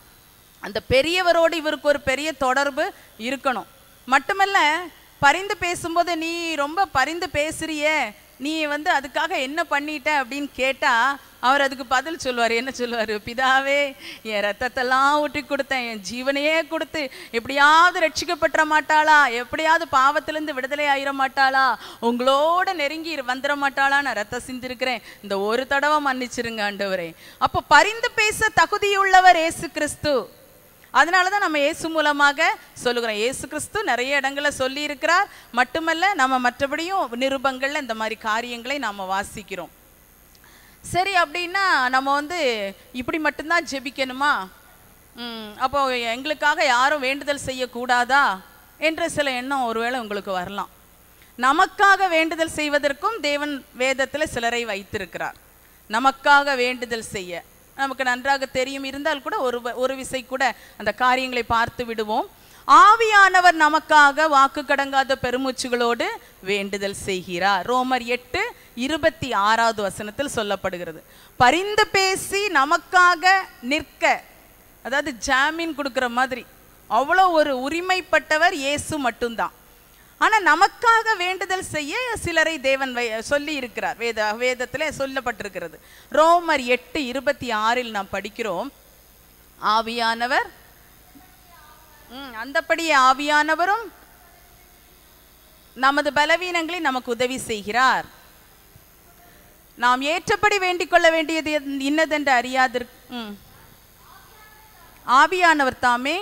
அந்த பெரியவரோடு இவருக்கு ஒரு பெரிய தொடர்பு இருக்கணும் மட்டுமல்ல பரிந்து பேசும்போது நீ ரொம்ப பரிந்து பேசுறியே நீ வந்து அதுக்காக என்ன பண்ணிட்ட அப்படின்னு கேட்டா அவர் அதுக்கு பதில் சொல்லுவார் என்ன சொல்லுவார் பிதாவே என் ரத்தத்தெல்லாம் ஊற்றி கொடுத்தேன் என் ஜீவனையே கொடுத்து எப்படியாவது ரட்சிக்கப்பட்டுற மாட்டாளா எப்படியாவது பாவத்திலிருந்து விடுதலை ஆயிர மாட்டாளா உங்களோட நெருங்கி இரு- வந்துட மாட்டாளா நான் ரத்தம் சிந்திருக்கிறேன் இந்த ஒரு தடவை மன்னிச்சிருங்க ஆண்டவரே அப்போ பரிந்து பேச தகுதியுள்ளவர் இயேசு கிறிஸ்து அதனால தான் நம்ம இயேசு மூலமாக சொல்லுகிறோம் இயேசு கிறிஸ்து நிறைய இடங்கள்ல சொல்லி இருக்கிறார் மட்டுமல்ல நம்ம மற்றபடியும் நிருபங்கள்ல இந்த மாதிரி காரியங்களை நாம வாசிக்கிறோம் சரி அப்படின்னா நம்ம வந்து இப்படி மட்டும்தான் ஜெபிக்கணுமா ம், அப்போ எங்களுக்காக யாரும் வேண்டுதல் செய்யக்கூடாதா என்ற சில எண்ணம் ஒருவேளை உங்களுக்கு வரலாம் நமக்காக வேண்டுதல் செய்வதற்கும் தேவன் வேதத்தில் சிலரை வைத்திருக்கிறார் நமக்காக வேண்டுதல் செய்ய நமக்கு நன்றாக தெரியும் இருந்தால் கூட ஒரு வ- ஒரு விசை கூட அந்த காரியங்களை பார்த்து விடுவோம் ஆவியானவர் நமக்காக வாக்கு கடங்காத பெருமூச்சுகளோடு வேண்டுதல் செய்கிறார் ரோமர் எட்டு இருபத்தி ஆறாவது வசனத்தில் சொல்லப்படுகிறது பரிந்து பேசி நமக்காக நிற்க அதாவது ஜாமீன் கொடுக்கிற மாதிரி அவ்வளோ ஒரு உரிமைப்பட்டவர் இயேசு மட்டும்தான் ஆனா நமக்காக வேண்டுதல் செய்ய சிலரை தேவன் வை- சொல்லி இருக்கிறார் வேத வேதத்துல சொல்லப்பட்டிருக்கிறது ரோமர் எட்டு இருபத்தி ஆறில் நாம் படிக்கிறோம் ஆவியானவர் ம், அந்தப்படி ஆவியானவரும் நமது பலவீனங்களை நமக்கு உதவி செய்கிறார் நாம் ஏற்றபடி வேண்டிக் கொள்ள வேண்டியது என்- இன்னதென்று அறியாதிரு ம். ஆவியானவர் தாமே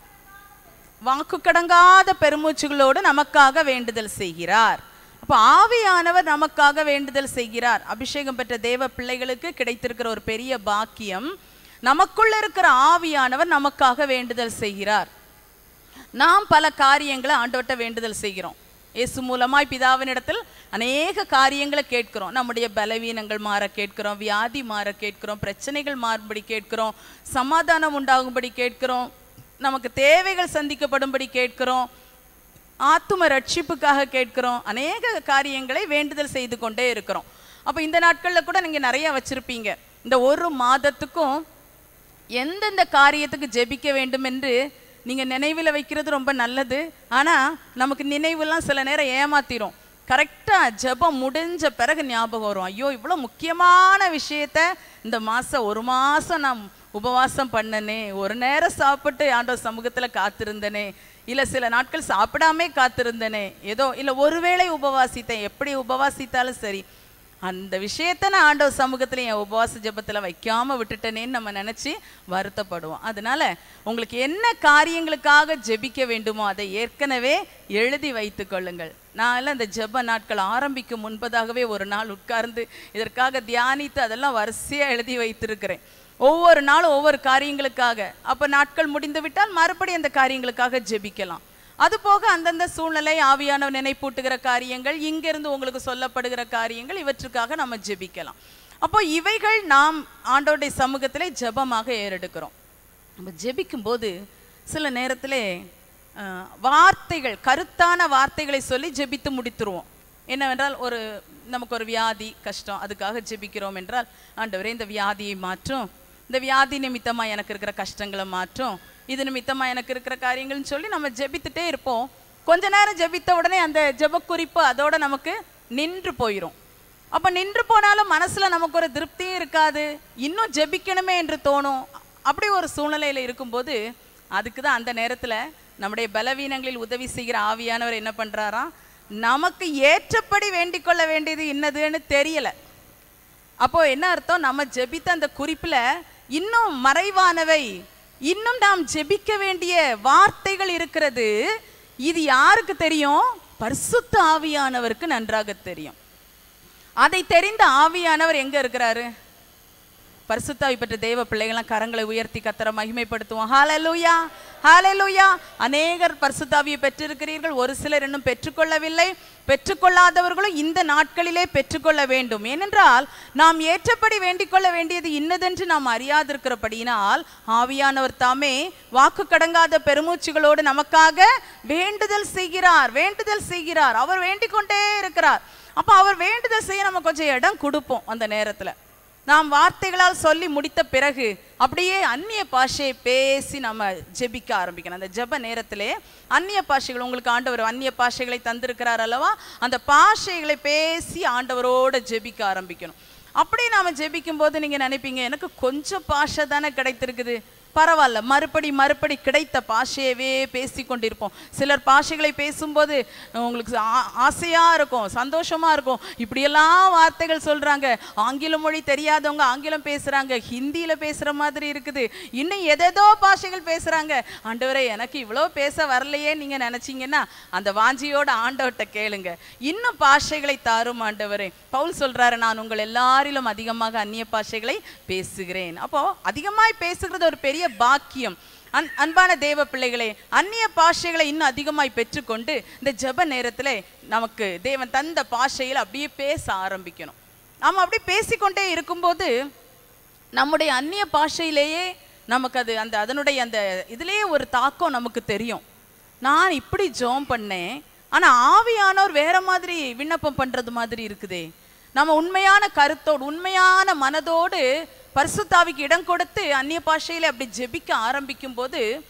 வாக்கு கடங்காத பெருமூச்சுகளோடு நமக்காக வேண்டுதல் செய்கிறார் அப்போ ஆவியானவர் நமக்காக வேண்டுதல் செய்கிறார் அபிஷேகம் பெற்ற தேவ பிள்ளைகளுக்கு கிடைத்திருக்கிற ஒரு பெரிய பாக்கியம் நமக்குள்ள இருக்கிற ஆவியானவர் நமக்காக வேண்டுதல் செய்கிறார் நாம் பல காரியங்களை ஆண்டவர்ட்ட வேண்டுதல் செய்கிறோம் இயேசு மூலமாய் பிதாவினிடத்தில் அநேக காரியங்களை கேட்கிறோம் நம்முடைய பலவீனங்கள் மாற கேட்கிறோம் வியாதி மாற கேட்கிறோம் பிரச்சனைகள் மாறும்படி கேட்கிறோம் சமாதானம் உண்டாகும்படி கேட்கிறோம் நமக்கு தேவைகள் சந்திக்கப்படும்படி கேட்கிறோம் ஆத்தும ரட்சிப்புக்காக கேட்கிறோம் அநேக காரியங்களை வேண்டுதல் செய்து கொண்டே இருக்கிறோம் அப்போ இந்த நாட்களில் கூட நீங்கள் நிறைய வச்சிருப்பீங்க இந்த ஒரு மாதத்துக்கும் எந்தெந்த காரியத்துக்கு ஜெபிக்க வேண்டும் என்று நீங்க நினைவில் வைக்கிறது ரொம்ப நல்லது ஆனா நமக்கு நினைவெல்லாம் சில நேரம் ஏமாத்திரும் கரெக்டா ஜெபம் முடிஞ்ச பிறகு ஞாபகம் வரும் ஐயோ இவ்வளோ முக்கியமான விஷயத்த இந்த மாசம் ஒரு மாசம் நான் உபவாசம் பண்ணனே ஒரு நேரம் சாப்பிட்டு ஆண்டவர் சமூகத்துல காத்திருந்தனே இல்ல சில நாட்கள் சாப்பிடாமே காத்திருந்தனே ஏதோ இல்ல ஒருவேளை உபவாசித்தேன் எப்படி உபவாசித்தாலும் சரி அந்த விஷயத்த நான் ஆண்டவர் சமூகத்துல என் உபவாச ஜெபத்துல வைக்காம விட்டுட்டேனேன்னு நம்ம நினைச்சு வருத்தப்படுவோம் அதனால உங்களுக்கு என்ன காரியங்களுக்காக ஜெபிக்க வேண்டுமோ அதை ஏற்கனவே எழுதி வைத்துக் கொள்ளுங்கள் நான் எல்லாம் இந்த ஜெப நாட்கள் ஆரம்பிக்கும் முன்பதாகவே ஒரு நாள் உட்கார்ந்து இதற்காக தியானித்து அதெல்லாம் வரிசையா எழுதி வைத்திருக்கிறேன் ஒவ்வொரு நாளும் ஒவ்வொரு காரியங்களுக்காக அப்ப நாட்கள் முடிந்து விட்டால் மறுபடியும் அந்த காரியங்களுக்காக ஜெபிக்கலாம் அது போக அந்தந்த சூழ்நிலை ஆவியானவர் நினைப்பூட்டுகிற காரியங்கள் இங்கிருந்து உங்களுக்கு சொல்லப்படுகிற காரியங்கள் இவற்றுக்காக நம்ம ஜெபிக்கலாம் அப்போ இவைகள் நாம் ஆண்டோடைய சமூகத்திலே ஜெபமாக ஏறெடுக்கிறோம் நம்ம ஜெபிக்கும் போது சில நேரத்திலே அஹ், வார்த்தைகள் கருத்தான வார்த்தைகளை சொல்லி ஜெபித்து முடித்துருவோம் என்னவென்றால் ஒரு நமக்கு ஒரு வியாதி கஷ்டம் அதுக்காக ஜெபிக்கிறோம் என்றால் ஆண்டவரே இந்த வியாதியை மாற்றும் இந்த வியாதி நிமித்தமா எனக்கு இருக்கிற கஷ்டங்களை மாற்றும் இது நிமித்தமா எனக்கு இருக்கிற காரியங்கள்னு சொல்லி நம்ம ஜெபித்துட்டே இருப்போம் கொஞ்ச நேரம் ஜெபித்த உடனே அந்த ஜெப குறிப்பு அதோட நமக்கு நின்று போயிடும் அப்ப நின்று போனாலும் மனசுல நமக்கு ஒரு திருப்தியும் இருக்காது இன்னும் ஜெபிக்கணுமே என்று தோணும் அப்படி ஒரு சூழ்நிலையில இருக்கும்போது அதுக்கு தான் அந்த நேரத்துல நம்முடைய பலவீனங்களில் உதவி செய்கிற ஆவியானவர் என்ன பண்றாராம் நமக்கு ஏற்றபடி வேண்டிக் கொள்ள வேண்டியது என்னதுன்னு தெரியல அப்போ என்ன அர்த்தம் நம்ம ஜெபித்த அந்த குறிப்புல இன்னும் மறைவானவை இன்னும் நாம் ஜெபிக்க வேண்டிய வார்த்தைகள் இருக்கிறது இது யாருக்கு தெரியும் பரிசுத்த ஆவியானவருக்கு நன்றாக தெரியும் அதை தெரிந்த ஆவியானவர் எங்க இருக்கிறாரு பரிசுத்தாவி பெற்ற தேவ பிள்ளைகள்லாம் கரங்களை உயர்த்தி கத்தர மகிமைப்படுத்துவோம் ஹalleluya ஹalleluya அநேகர் பரிசுத்தாவியை பெற்றிருக்கிறீர்கள் ஒரு சிலர் இன்னும் பெற்றுக்கொள்ளவில்லை பெற்றுக்கொள்ளாதவர்களும் இந்த நாட்களிலே பெற்றுக்கொள்ள வேண்டும் ஏனென்றால் நாம் ஏற்றபடி வேண்டிக் கொள்ள வேண்டியது இன்னதென்று நாம் அறியாதிருக்கிறபடியினால் ஆவியானவர் தாமே வாக்கு கடங்காத பெருமூச்சுகளோடு நமக்காக வேண்டுதல் செய்கிறார் வேண்டுதல் செய்கிறார் அவர் வேண்டிக் கொண்டே இருக்கிறார் அப்ப அவர் வேண்டுதல் செய்ய நம்ம கொஞ்சம் இடம் கொடுப்போம் அந்த நேரத்துல நாம் வார்த்தைகளால் சொல்லி முடித்த பிறகு அப்படியே அந்நிய பாஷையை பேசி நம்ம ஜெபிக்க ஆரம்பிக்கணும் அந்த ஜெப நேரத்திலே அந்நிய பாஷைகள் உங்களுக்கு ஆண்டவர் அந்நிய பாஷைகளை தந்திருக்கிறார் அல்லவா அந்த பாஷைகளை பேசி ஆண்டவரோட ஜெபிக்க ஆரம்பிக்கணும் அப்படி நாம ஜெபிக்கும் போது நீங்க நினைப்பீங்க எனக்கு கொஞ்சம் பாஷை தானே கிடைத்திருக்குது பரவாயில்ல மறுபடி மறுபடி கிடைத்த பாஷையவே பேசி கொண்டிருப்போம் சிலர் பாஷைகளை பேசும்போது உங்களுக்கு ஆ- ஆசையா இருக்கும் சந்தோஷமா இருக்கும் இப்படியெல்லாம் வார்த்தைகள் சொல்றாங்க ஆங்கில மொழி தெரியாதவங்க ஆங்கிலம் பேசுறாங்க ஹிந்தியில பேசுற மாதிரி இருக்குது இன்னும் எதேதோ பாஷைகள் பேசுறாங்க ஆண்டவரே எனக்கு இவ்வளோ பேச வரலையே நீங்க நினைச்சீங்கன்னா அந்த வாஞ்சியோட ஆண்டவர்கிட்ட கேளுங்க இன்னும் பாஷைகளை தாரும் ஆண்டவரே பவுல் சொல்றாரு நான் உங்கள் எல்லாரிலும் அதிகமாக அந்நிய பாஷைகளை பேசுகிறேன் அப்போ அதிகமாய் பேசுகிறது ஒரு பெரிய பாக்கியம் அன் அன்பான தேவ பிள்ளைகளே அந்நிய பாஷைகளை இன்னும் அதிகமாய் பெற்றுக்கொண்டு இந்த ஜெப நேரத்திலே நமக்கு தேவன் தந்த பாஷையில் அப்படியே பேச ஆரம்பிக்கணும் நாம அப்படி பேசிக்கொண்டே இருக்கும்போது நம்முடைய அந்நிய பாஷையிலேயே நமக்கு அது அந்த அதனுடைய அந்த இதுலேயே ஒரு தாக்கம் நமக்கு தெரியும் நான் இப்படி ஜெபம் பண்ணேன் ஆனா ஆவியானவர் வேற மாதிரி விண்ணப்பம் பண்றது மாதிரி இருக்குதே நம்ம உண்மையான கருத்தோடு உண்மையான மனதோடு பரிசுத்தாவிக்கு இடம் கொடுத்து அந்நிய பாஷையில அப்படி ஜெபிக்க ஆரம்பிக்கும் போது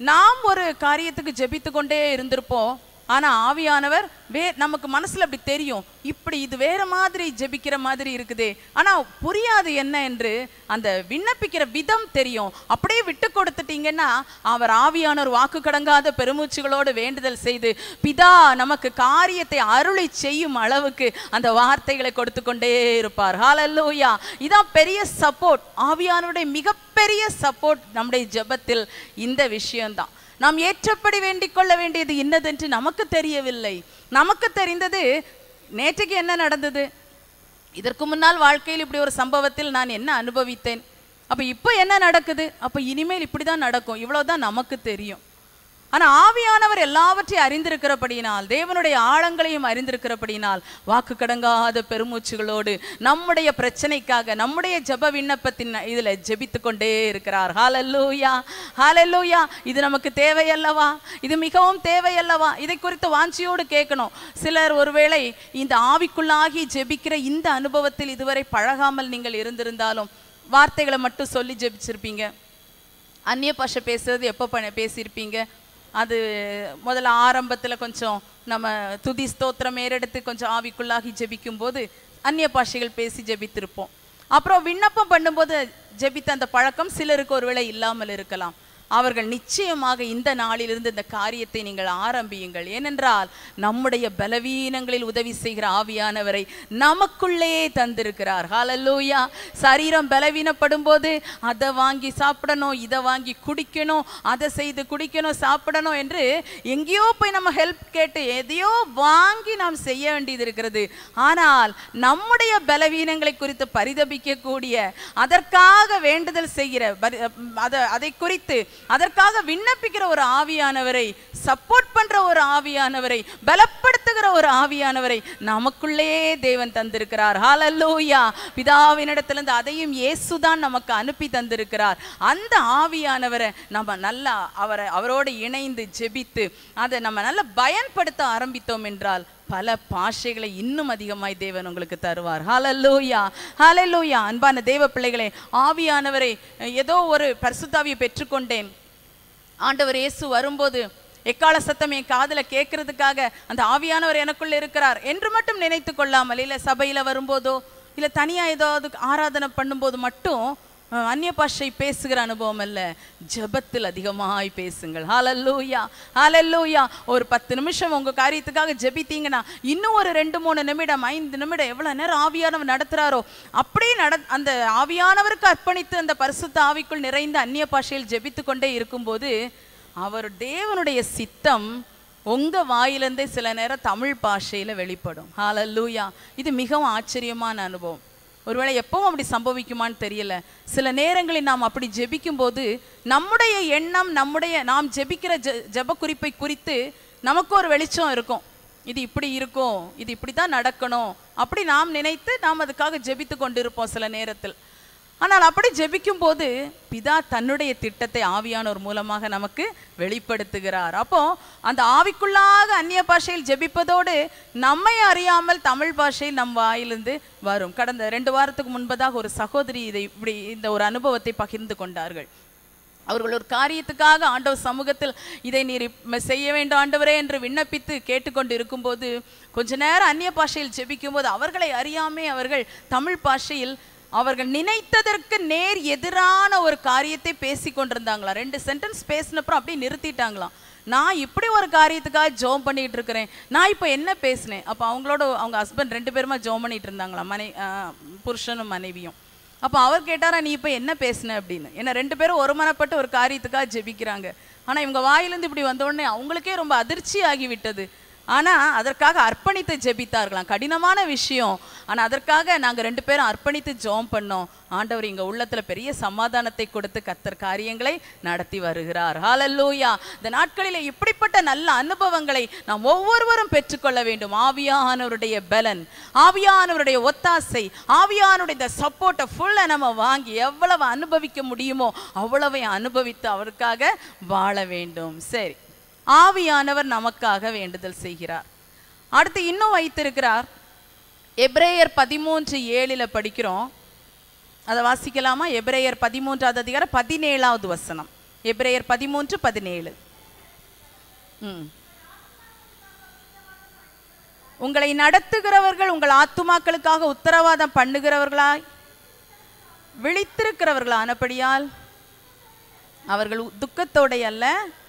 நாம் ஒரு காரியத்துக்கு ஜெபித்து கொண்டே இருந்திருப்போம் ஆனா ஆவியானவர் வே நமக்கு மனசுல அப்படி தெரியும் இப்படி இது வேற மாதிரி ஜெபிக்கிற மாதிரி இருக்குதே ஆனா புரியாது என்ன என்று அந்த விண்ணப்பிக்கிற விதம் தெரியும் அப்படியே விட்டு கொடுத்துட்டீங்கன்னா அவர் ஆவியானவர் வாக்கு கடங்காத பெருமூச்சுகளோடு வேண்டுதல் செய்து பிதா நமக்கு காரியத்தை அருளை செய்யும் அளவுக்கு அந்த வார்த்தைகளை கொடுத்து கொண்டே இருப்பார் ஹalleluya இதான் பெரிய சப்போர்ட் ஆவியானவருடைய மிகப்பெரிய சப்போர்ட் நம்முடைய ஜெபத்தில் இந்த விஷயம்தான் நாம் ஏற்றப்படி வேண்டிக் கொள்ள வேண்டியது இன்னதென்று நமக்கு தெரியவில்லை நமக்கு தெரிந்தது நேற்றுக்கு என்ன நடந்தது இதற்கு முன்னால் வாழ்க்கையில் இப்படி ஒரு சம்பவத்தில் நான் என்ன அனுபவித்தேன் அப்ப இப்போ என்ன நடக்குது அப்ப இனிமேல் இப்படி தான் நடக்கும் இவ்வளவுதான் நமக்கு தெரியும் ஆனா ஆவியானவர் எல்லாவற்றையும் அறிந்திருக்கிறபடியினால் தேவனுடைய ஆழங்களையும் அறிந்திருக்கிறபடியினால் வாக்கு கடங்காத பெருமூச்சுகளோடு நம்முடைய பிரச்சனைக்காக நம்முடைய ஜெப விண்ணப்பத்தின் இதுல ஜெபித்து கொண்டே இருக்கிறார் ஹalleluya ஹalleluya இது நமக்கு தேவையல்லவா இது மிகவும் தேவையல்லவா இதை குறித்து வாஞ்சியோடு கேட்கணும் சிலர் ஒருவேளை இந்த ஆவிக்குள்ளாகி ஜெபிக்கிற இந்த அனுபவத்தில் இதுவரை பழகாமல் நீங்கள் இருந்திருந்தாலும் வார்த்தைகளை மட்டும் சொல்லி ஜெபிச்சிருப்பீங்க அந்நிய பாஷை பேசுறது எப்போ பண்ண பேசியிருப்பீங்க அது முதல்ல ஆரம்பத்தில் கொஞ்சம் நம்ம துதி ஸ்தோத்திரம் ஏறெடுத்து கொஞ்சம் ஆவிக்குள்ளாகி ஜெபிக்கும் போது அந்நிய பாஷைகள் பேசி ஜெபித்திருப்போம் அப்புறம் விண்ணப்பம் பண்ணும்போது ஜெபித்த அந்த பழக்கம் சிலருக்கு ஒருவேளை இல்லாமல் இருக்கலாம் அவர்கள் நிச்சயமாக இந்த நாளிலிருந்து இந்த காரியத்தை நீங்கள் ஆரம்பியுங்கள் ஏனென்றால் நம்முடைய பலவீனங்களில் உதவி செய்கிற ஆவியானவரை நமக்குள்ளே தந்திருக்கிறார் ஹalleluya சரீரம் பலவீனப்படும் போது அதை வாங்கி சாப்பிடணும் இதை வாங்கி குடிக்கணும் அதை செய்து குடிக்கணும் சாப்பிடணும் என்று எங்கேயோ போய் நம்ம ஹெல்ப் கேட்டு எதையோ வாங்கி நாம் செய்ய வேண்டியது இருக்கிறது ஆனால் நம்முடைய பலவீனங்களை குறித்து பரிதபிக்கக்கூடிய அதற்காக வேண்டுதல் செய்கிற பரி- அத- அதை குறித்து அதற்காக விண்ணப்பிக்கிற ஒரு ஆவியானவரை சப்போர்ட் பண்ற ஒரு ஆவியானவரை பலப்படுத்துகிற ஒரு ஆவியானவரை நமக்குள்ளே தேவன் தந்திருக்கிறார் ஹalleluya பிதாவினிடத்திலிருந்து அதையும் இயேசுதான் நமக்கு அனுப்பி தந்திருக்கிறார் அந்த ஆவியானவரை நம்ம நல்லா அவரை அவரோடு இணைந்து ஜெபித்து அதை நம்ம நல்லா பயன்படுத்த ஆரம்பித்தோம் என்றால் பல பாஷைகளை இன்னும் அதிகமாய் தேவன் உங்களுக்கு தருவார் ஹalleluya ஹalleluya அன்பான தேவ பிள்ளைகளே ஆவியானவரை ஏதோ ஒரு பரிசுத்தாவியை பெற்றுக்கொண்டேன் ஆண்டவர் இயேசு வரும்போது எக்கால சத்தம் என் காதுல கேட்கறதுக்காக அந்த ஆவியானவர் எனக்குள்ள இருக்கிறார் என்று மட்டும் நினைத்து கொள்ளாமல் இல்ல சபையில வரும்போதோ இல்ல தனியா ஏதாவது ஆராதனை பண்ணும்போது மட்டும் அஹ், அந்நிய பாஷை பேசுகிற அனுபவம் அல்ல ஜெபத்தில் அதிகமாய் பேசுங்கள் ஹalleluya ஹalleluya ஒரு பத்து நிமிஷம் உங்க காரியத்துக்காக ஜெபித்தீங்கன்னா இன்னும் ஒரு ரெண்டு மூணு நிமிடம் ஐந்து நிமிடம் எவ்வளவு நேரம் ஆவியானவர் நடத்துறாரோ அப்படியே நட அந்த ஆவியானவருக்கு அர்ப்பணித்து அந்த பரிசுத்த ஆவிக்குள் நிறைந்த அந்நிய பாஷையில் ஜெபித்து கொண்டே இருக்கும்போது அவர் தேவனுடைய சித்தம் உங்க வாயிலிருந்தே சில நேரம் தமிழ் பாஷையில வெளிப்படும் ஹalleluya இது மிகவும் ஆச்சரியமான அனுபவம் ஒருவேளை எப்பவும் அப்படி சம்பவிக்குமான்னு தெரியல சில நேரங்களில் நாம் அப்படி ஜெபிக்கும் போது நம்முடைய எண்ணம் நம்முடைய நாம் ஜெபிக்கிற ஜெ ஜெப குறிப்பை குறித்து நமக்கு ஒரு வெளிச்சம் இருக்கும் இது இப்படி இருக்கும் இது இப்படி தான் நடக்கணும் அப்படி நாம் நினைத்து நாம் அதுக்காக ஜெபித்து கொண்டிருப்போம் சில நேரத்தில் ஆனால் அப்படி ஜெபிக்கும் போது பிதா தன்னுடைய திட்டத்தை ஆவியானோர் மூலமாக நமக்கு வெளிப்படுத்துகிறார் அப்போ அந்த ஆவிக்குள்ளாக அந்நிய பாஷையில் ஜெபிப்பதோடு நம்மை அறியாமல் தமிழ் பாஷையில் நம் வாயிலிருந்து வரும் கடந்த ரெண்டு வாரத்துக்கு முன்பதாக ஒரு சகோதரி இதை இப்படி இந்த ஒரு அனுபவத்தை பகிர்ந்து கொண்டார்கள் அவர்கள் ஒரு காரியத்துக்காக ஆண்டவர் சமூகத்தில் இதை நீர் இப்ப செய்ய வேண்டும் ஆண்டவரே என்று விண்ணப்பித்து கேட்டுக்கொண்டு இருக்கும்போது கொஞ்ச நேரம் அந்நிய பாஷையில் ஜெபிக்கும்போது அவர்களை அறியாமே அவர்கள் தமிழ் பாஷையில் அவர்கள் நினைத்ததற்கு நேர் எதிரான ஒரு காரியத்தை பேசி கொண்டிருந்தாங்களாம் ரெண்டு சென்டென்ஸ் பேசினப்புறம் அப்படியே நிறுத்திட்டாங்களாம் நான் இப்படி ஒரு காரியத்துக்காக ஜோம் பண்ணிட்டு இருக்கிறேன் நான் இப்போ என்ன பேசினேன் அப்போ அவங்களோட அவங்க ஹஸ்பண்ட் ரெண்டு பேருமா ஜோம் பண்ணிட்டு இருந்தாங்களாம் மனை ஆஹ் புருஷனும் மனைவியும் அப்போ அவர் கேட்டாரா நீ இப்போ என்ன பேசுன அப்படின்னு ஏன்னா ரெண்டு பேரும் ஒருமனப்பட்டு ஒரு காரியத்துக்காக ஜெபிக்கிறாங்க ஆனால் இவங்க வாயிலிருந்து இப்படி வந்த உடனே அவங்களுக்கே ரொம்ப அதிர்ச்சி ஆகிவிட்டது ஆனா அதற்காக அர்ப்பணித்து ஜெபித்தார்களாம் கடினமான விஷயம் ஆனா அதற்காக நாங்க ரெண்டு பேரும் அர்ப்பணித்து ஜெபம் பண்ணோம் ஆண்டவர் எங்க உள்ளத்துல பெரிய சமாதானத்தை கொடுத்து கத்தர் காரியங்களை நடத்தி வருகிறார் ஹalleluya இந்த நாட்களிலே இப்படிப்பட்ட நல்ல அனுபவங்களை நாம் ஒவ்வொருவரும் பெற்றுக்கொள்ள வேண்டும் ஆவியானவருடைய பலன் ஆவியானவருடைய ஒத்தாசை ஆவியானுடைய இந்த சப்போர்ட்டை ஃபுல்லா நம்ம வாங்கி எவ்வளவு அனுபவிக்க முடியுமோ அவ்வளவை அனுபவித்து அவருக்காக வாழ வேண்டும் சரி ஆவியானவர் நமக்காக வேண்டுதல் செய்கிறார் அடுத்து இன்னும் வைத்திருக்கிறார் எபிரேயர் பதிமூன்று ஏழில் படிக்கிறோம் அதை வாசிக்கலாமா எபிரேயர் பதிமூன்றாவது அதிகாரம் பதினேழாவது வசனம் எபிரேயர் பதிமூன்று பதினேழு ம் உங்களை நடத்துகிறவர்கள் உங்கள் ஆத்துமாக்களுக்காக உத்தரவாதம் பண்ணுகிறவர்களாய் விழித்திருக்கிறவர்களானபடியால் அவர்கள் உ- துக்கத்தோடே அல்ல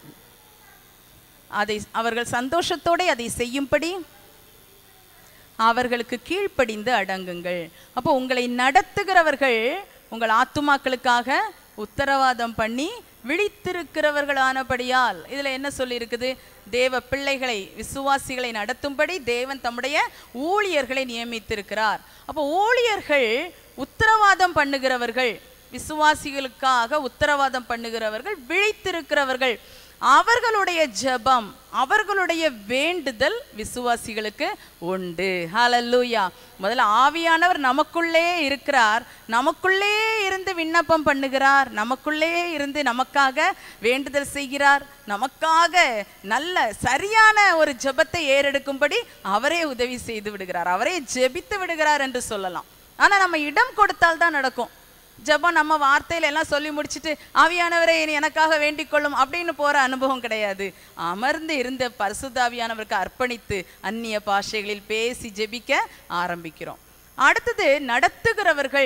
அதை அவர்கள் சந்தோஷத்தோടെ அதை செய்யும்படி அவர்களுக்கு கீழ்ப்படிந்து அடங்குங்கள் அப்போ உங்களை நடத்துகிறவர்கள் உங்கள் ஆத்துமாக்களுக்காக உத்தரவாதம் பண்ணி விழித்திருக்கிறவர்களானபடியால் இதுல என்ன சொல்லி இருக்குது தேவ பிள்ளைகளை விசுவாசிகளை நடத்தும்படி தேவன் தம்முடைய ஊழியர்களை நியமித்திருக்கிறார் அப்போ ஊழியர்கள் உத்தரவாதம் பண்ணுகிறவர்கள் விசுவாசிகளுக்காக உத்தரவாதம் பண்ணுகிறவர்கள் விழித்திருக்கிறவர்கள் அவர்களுடைய ஜெபம் அவர்களுடைய வேண்டுதல் விசுவாசிகளுக்கு உண்டு ஹalleluya முதல்ல ஆவியானவர் நமக்குள்ளே இருக்கிறார் நமக்குள்ளே இருந்து விண்ணப்பம் பண்ணுகிறார் நமக்குள்ளே இருந்து நமக்காக வேண்டுதல் செய்கிறார் நமக்காக நல்ல சரியான ஒரு ஜெபத்தை ஏறெடுக்கும்படி அவரே உதவி செய்து விடுகிறார் அவரே ஜெபித்து விடுகிறார் என்று சொல்லலாம் ஆனா நம்ம இடம் கொடுத்தால் தான் நடக்கும் ஜெபம் நம்ம வார்த்தையில எல்லாம் சொல்லி முடிச்சிட்டு ஆவியானவரை இனி எனக்காக வேண்டிக் கொள்ளும் அப்படின்னு போற அனுபவம் கிடையாது அமர்ந்து இருந்த பரிசுத்தாவியானவருக்கு அர்ப்பணித்து அந்நிய பாஷைகளில் பேசி ஜெபிக்க ஆரம்பிக்கிறோம் அடுத்தது நடத்துகிறவர்கள்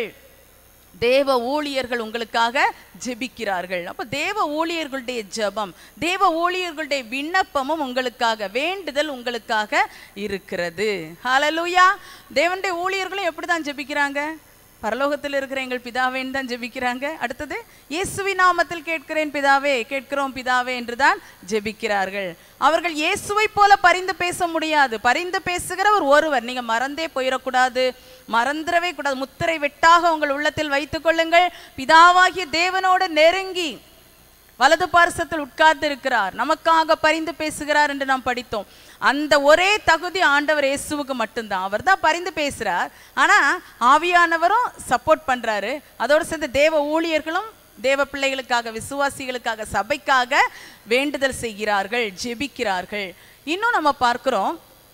தேவ ஊழியர்கள் உங்களுக்காக ஜெபிக்கிறார்கள் அப்ப தேவ ஊழியர்களுடைய ஜெபம் தேவ ஊழியர்களுடைய விண்ணப்பமும் உங்களுக்காக வேண்டுதல் உங்களுக்காக இருக்கிறது ஹalleluya தேவனுடைய ஊழியர்களும் எப்படி தான் ஜெபிக்கிறாங்க பரலோகத்தில் இருக்கிற எங்கள் பிதாவேன்னு தான் ஜெபிக்கிறாங்க அடுத்தது இயேசுவின் நாமத்தில் கேட்கிறேன் பிதாவே கேட்கிறோம் பிதாவே என்று தான் ஜெபிக்கிறார்கள் அவர்கள் இயேசுவை போல பரிந்து பேச முடியாது பரிந்து பேசுகிறவர் ஒருவர் நீங்க மறந்தே போயிடக்கூடாது மறந்துடவே கூடாது முத்திரை வெட்டாக உங்கள் உள்ளத்தில் வைத்துக் கொள்ளுங்கள் பிதாவாகிய தேவனோடு நெருங்கி வலது பார்சத்தில் உட்கார்ந்து இருக்கிறார் நமக்காக பரிந்து பேசுகிறார் என்று நாம் படித்தோம் அந்த ஒரே தகுதி ஆண்டவர் இயேசுவுக்கு மட்டும்தான் அவர் தான் பரிந்து பேசுறார் ஆனா ஆவியானவரும் சப்போர்ட் பண்றாரு அதோடு சேர்ந்து தேவ ஊழியர்களும் தேவ பிள்ளைகளுக்காக விசுவாசிகளுக்காக சபைக்காக வேண்டுதல் செய்கிறார்கள் ஜெபிக்கிறார்கள் இன்னும் நம்ம பார்க்கிறோம்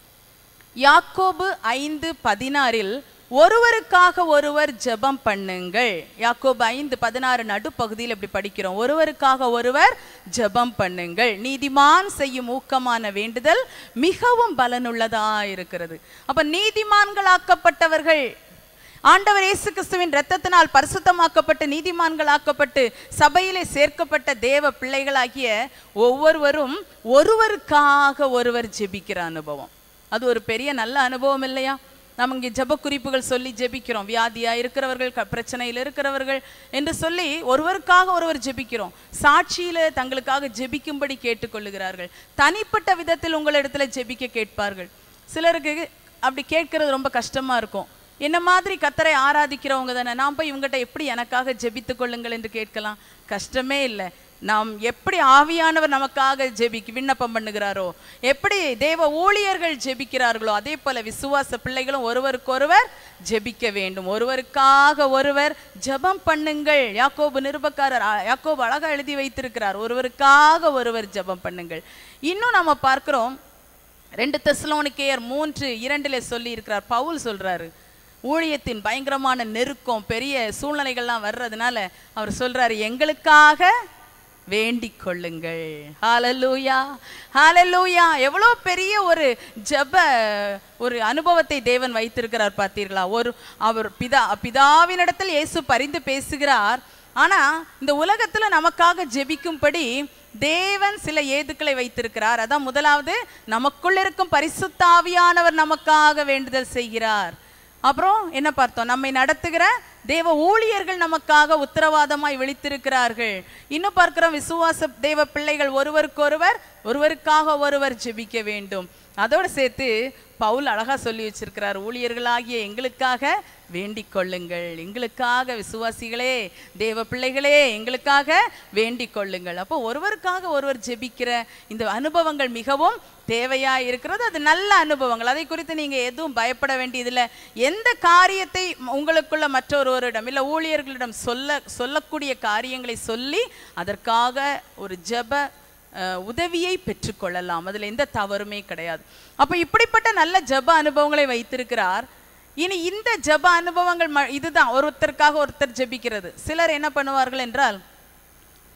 யாக்கோபு ஐந்து பதினாறில் ஒருவருக்காக ஒருவர் ஜெபம் பண்ணுங்கள் யாக்கோபு ஐந்து பதினாறு நடுப்பகுதியில் இப்படி படிக்கிறோம் ஒருவருக்காக ஒருவர் ஜெபம் பண்ணுங்கள் நீதிமான் செய்யும் ஊக்கமான வேண்டுதல் மிகவும் பலனுள்ளதா இருக்கிறது அப்ப நீதிமான்களாக்கப்பட்டவர்கள் ஆண்டவர் இயேசு கிறிஸ்துவின் இரத்தத்தினால் பரிசுத்தமாக்கப்பட்டு நீதிமான்களாக்கப்பட்டு சபையிலே சேர்க்கப்பட்ட தேவ பிள்ளைகளாகிய ஒவ்வொருவரும் ஒருவருக்காக ஒருவர் ஜெபிக்கிற அனுபவம் அது ஒரு பெரிய நல்ல அனுபவம் இல்லையா நம்ம இங்கே ஜெப குறிப்புகள் சொல்லி ஜெபிக்கிறோம் வியாதியா இருக்கிறவர்கள் க- பிரச்சனையில் இருக்கிறவர்கள் என்று சொல்லி ஒருவருக்காக ஒருவர் ஜெபிக்கிறோம் சாட்சியில தங்களுக்காக ஜெபிக்கும்படி கேட்டுக்கொள்ளுகிறார்கள் தனிப்பட்ட விதத்தில் உங்களிடத்துல ஜெபிக்க கேட்பார்கள் சிலருக்கு அப்படி கேட்கறது ரொம்ப கஷ்டமா இருக்கும் என்ன மாதிரி கத்தரை ஆராதிக்கிறவங்க தானே நான் போய் இவங்ககிட்ட எப்படி எனக்காக ஜெபித்துக் கொள்ளுங்கள் என்று கேட்கலாம் கஷ்டமே இல்லை நாம் எப்படி ஆவியானவர் நமக்காக ஜெபிக்கு விண்ணப்பம் பண்ணுகிறாரோ எப்படி தேவ ஊழியர்கள் ஜெபிக்கிறார்களோ அதே போல விசுவாச பிள்ளைகளும் ஒருவருக்கொருவர் ஜெபிக்க வேண்டும் ஒருவருக்காக ஒருவர் ஜெபம் பண்ணுங்கள் யாக்கோபு நிருபக்காரர் ஆ, யாக்கோபு அழகா எழுதி வைத்திருக்கிறார் ஒருவருக்காக ஒருவர் ஜெபம் பண்ணுங்கள் இன்னும் நம்ம பார்க்கிறோம் ரெண்டு தெசலோனிக்கேயர் மூன்று இரண்டிலே சொல்லி இருக்கிறார் பவுல் சொல்றாரு ஊழியத்தின் பயங்கரமான நெருக்கம் பெரிய சூழ்நிலைகள்லாம் வர்றதுனால அவர் சொல்றாரு எங்களுக்காக வேண்டிக் கொள்ளுங்கள் ஹalleluya ஹalleluya எவ்வளோ பெரிய ஒரு ஜெப ஒரு அனுபவத்தை தேவன் வைத்திருக்கிறார் பார்த்தீர்களா ஒரு அவர் பிதா பிதாவினிடத்தில் இயேசு பரிந்து பேசுகிறார் ஆனா இந்த உலகத்துல நமக்காக ஜெபிக்கும்படி தேவன் சில ஏதுக்களை வைத்திருக்கிறார் அதான் முதலாவது நமக்குள்ள இருக்கும் பரிசுத்தாவியானவர் நமக்காக வேண்டுதல் செய்கிறார் அப்புறம் என்ன பார்த்தோம் நம்மை நடத்துகிற தேவ ஊழியர்கள் நமக்காக உத்தரவாதமாய் விழித்திருக்கிறார்கள் இன்னும் பார்க்கிறோம் விசுவாச தேவ பிள்ளைகள் ஒருவருக்கொருவர் ஒருவருக்காக ஒருவர் ஜெபிக்க வேண்டும் அதோடு சேர்த்து பவுல் அழகா சொல்லி வச்சிருக்கிறார் ஊழியர்களாகிய எங்களுக்காக வேண்டிக் கொள்ளுங்கள் எங்களுக்காக விசுவாசிகளே தேவ பிள்ளைகளே எங்களுக்காக வேண்டிக் கொள்ளுங்கள் அப்போ ஒருவருக்காக ஒருவர் ஜெபிக்கிற இந்த அனுபவங்கள் மிகவும் தேவையா இருக்கிறது அது நல்ல அனுபவங்கள் அதை குறித்து நீங்க எதுவும் பயப்பட வேண்டியதில்லை எந்த காரியத்தை உங்களுக்குள்ள மற்றொருவரிடம் இல்ல ஊழியர்களிடம் சொல்ல சொல்லக்கூடிய காரியங்களை சொல்லி அதற்காக ஒரு ஜெப அஹ், உதவியை பெற்றுக்கொள்ளலாம் அதுல எந்த தவறுமே கிடையாது அப்ப இப்படிப்பட்ட நல்ல ஜெப அனுபவங்களை வைத்திருக்கிறார் இனி இந்த ஜெப அனுபவங்கள் ம- இதுதான் ஒருத்தருக்காக ஒருத்தர் ஜெபிக்கிறது சிலர் என்ன பண்ணுவார்கள் என்றால்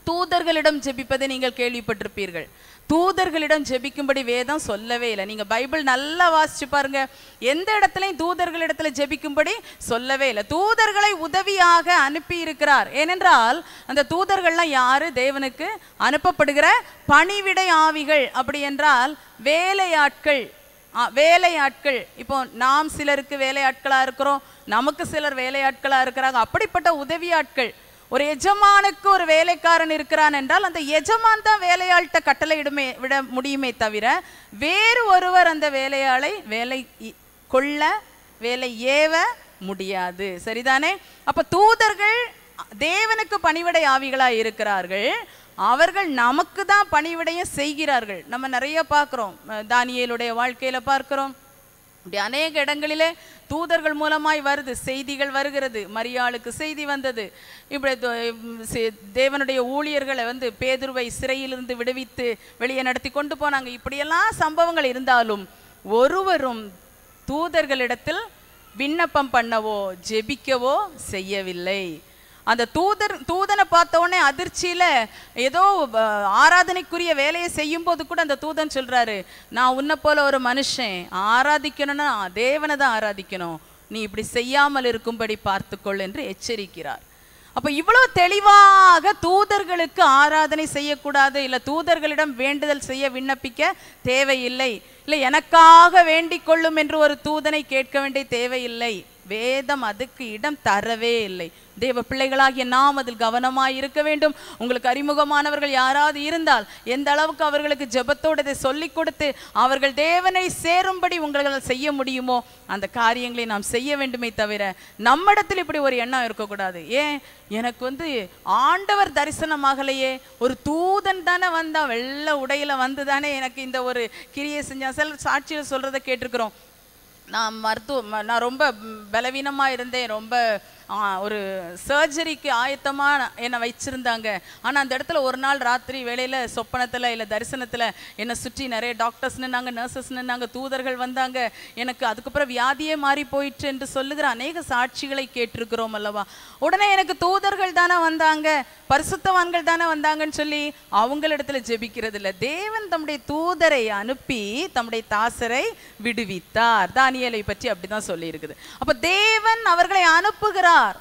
தூதர்களிடம் ஜெபிப்பதை நீங்கள் கேள்விப்பட்டிருப்பீர்கள் தூதர்களிடம் ஜெபிக்கும்படி வேதம் சொல்லவே இல்லை நீங்க பைபிள் நல்லா வாசிச்சு பாருங்க எந்த இடத்துலையும் தூதர்களிடத்துல ஜெபிக்கும்படி சொல்லவே இல்லை தூதர்களை உதவியாக அனுப்பி இருக்கிறார் ஏனென்றால் அந்த தூதர்கள்லாம் யாரு தேவனுக்கு அனுப்பப்படுகிற பணிவிடை ஆவிகள் அப்படி என்றால் வேலையாட்கள் ஆ, வேலையாட்கள் இப்போ நாம் சிலருக்கு வேலையாட்களா இருக்கிறோம் நமக்கு சிலர் வேலையாட்களா இருக்கிறாங்க அப்படிப்பட்ட உதவியாட்கள் ஒரு எஜமானுக்கு ஒரு வேலைக்காரன் இருக்கிறான் என்றால் அந்த எஜமான் தான் வேலையாள்கிட்ட கட்டளையிடுமே விட முடியுமே தவிர வேறு ஒருவர் அந்த வேலையாளை வேலை இ- கொள்ள வேலை ஏவ முடியாது சரிதானே அப்ப தூதர்கள் தேவனுக்கு பணிவிடை ஆவிகளா இருக்கிறார்கள் அவர்கள் நமக்கு தான் பணிவிடையும் செய்கிறார்கள் நம்ம நிறைய பார்க்கிறோம் அஹ் தானியேலுடைய வாழ்க்கையில பார்க்கிறோம் இப்படி அநேக இடங்களிலே தூதர்கள் மூலமாய் வருது செய்திகள் வருகிறது மரியாளுக்கு செய்தி வந்தது இப்படி து- உம் சி- தேவனுடைய ஊழியர்களை வந்து பேதுருவை சிறையிலிருந்து விடுவித்து வெளியே நடத்தி கொண்டு போனாங்க இப்படியெல்லாம் சம்பவங்கள் இருந்தாலும் ஒருவரும் தூதர்களிடத்தில் விண்ணப்பம் பண்ணவோ ஜெபிக்கவோ செய்யவில்லை அந்த தூதர் தூதனை பார்த்த உடனே அதிர்ச்சியில ஏதோ அஹ், ஆராதனைக்குரிய வேலையை செய்யும் போது கூட அந்த தூதன் சொல்றாரு நான் உன்னை போல ஒரு மனுஷன் ஆராதிக்கணும்னா தேவனை தான் ஆராதிக்கணும் நீ இப்படி செய்யாமல் இருக்கும்படி பார்த்துக்கொள் என்று எச்சரிக்கிறார் அப்ப இவ்வளவு தெளிவாக தூதர்களுக்கு ஆராதனை செய்யக்கூடாது இல்ல தூதர்களிடம் வேண்டுதல் செய்ய விண்ணப்பிக்க தேவையில்லை இல்ல எனக்காக வேண்டிக் கொள்ளும் என்று ஒரு தூதனை கேட்க வேண்டிய தேவையில்லை வேதம் அதுக்கு இடம் தரவே இல்லை தேவ பிள்ளைகளாகிய நாம் அதில் கவனமாய் இருக்க வேண்டும் உங்களுக்கு அறிமுகமானவர்கள் யாராவது இருந்தால் எந்த அளவுக்கு அவர்களுக்கு ஜெபத்தோடு இதை சொல்லிக் கொடுத்து அவர்கள் தேவனை சேரும்படி உங்களால் செய்ய முடியுமோ அந்த காரியங்களை நாம் செய்ய வேண்டுமே தவிர நம்மிடத்தில் இப்படி ஒரு எண்ணம் இருக்கக்கூடாது ஏன் எனக்கு வந்து ஆண்டவர் தரிசனமாகலையே ஒரு தூதன் தானே வந்தா வெள்ளை உடையில வந்து தானே எனக்கு இந்த ஒரு கிரியை செஞ்சான் சில சாட்சியில் சொல்றதை கேட்டிருக்கிறோம் நான் மருத்துவ ம- நான் ரொம்ப ம், பலவீனமா இருந்தேன் ரொம்ப ஆ, ஒரு சர்ஜரிக்கு ஆயத்தமா என்னை வச்சிருந்தாங்க ஆனா அந்த இடத்துல ஒரு நாள் ராத்திரி வேளையில சொப்பனத்துல இல்ல தரிசனத்துல என்னை சுற்றி நிறைய டாக்டர்ஸ் நின்னாங்க நர்சஸ் நின்னாங்க தூதர்கள் வந்தாங்க எனக்கு அதுக்கப்புறம் வியாதியே மாறி போயிற்று என்று சொல்லுகிற அநேக சாட்சிகளை கேட்டிருக்கிறோம் அல்லவா உடனே எனக்கு தூதர்கள் தானே வந்தாங்க பரிசுத்தவான்கள் தானே வந்தாங்கன்னு சொல்லி அவங்களிடத்துல ஜெபிக்கிறது இல்ல தேவன் தம்முடைய தூதரை அனுப்பி தம்முடைய தாசரை விடுவித்தார் தானியேலை பற்றி அப்படிதான் சொல்லி இருக்குது அப்ப தேவன் அவர்களை அனுப்புகிறார்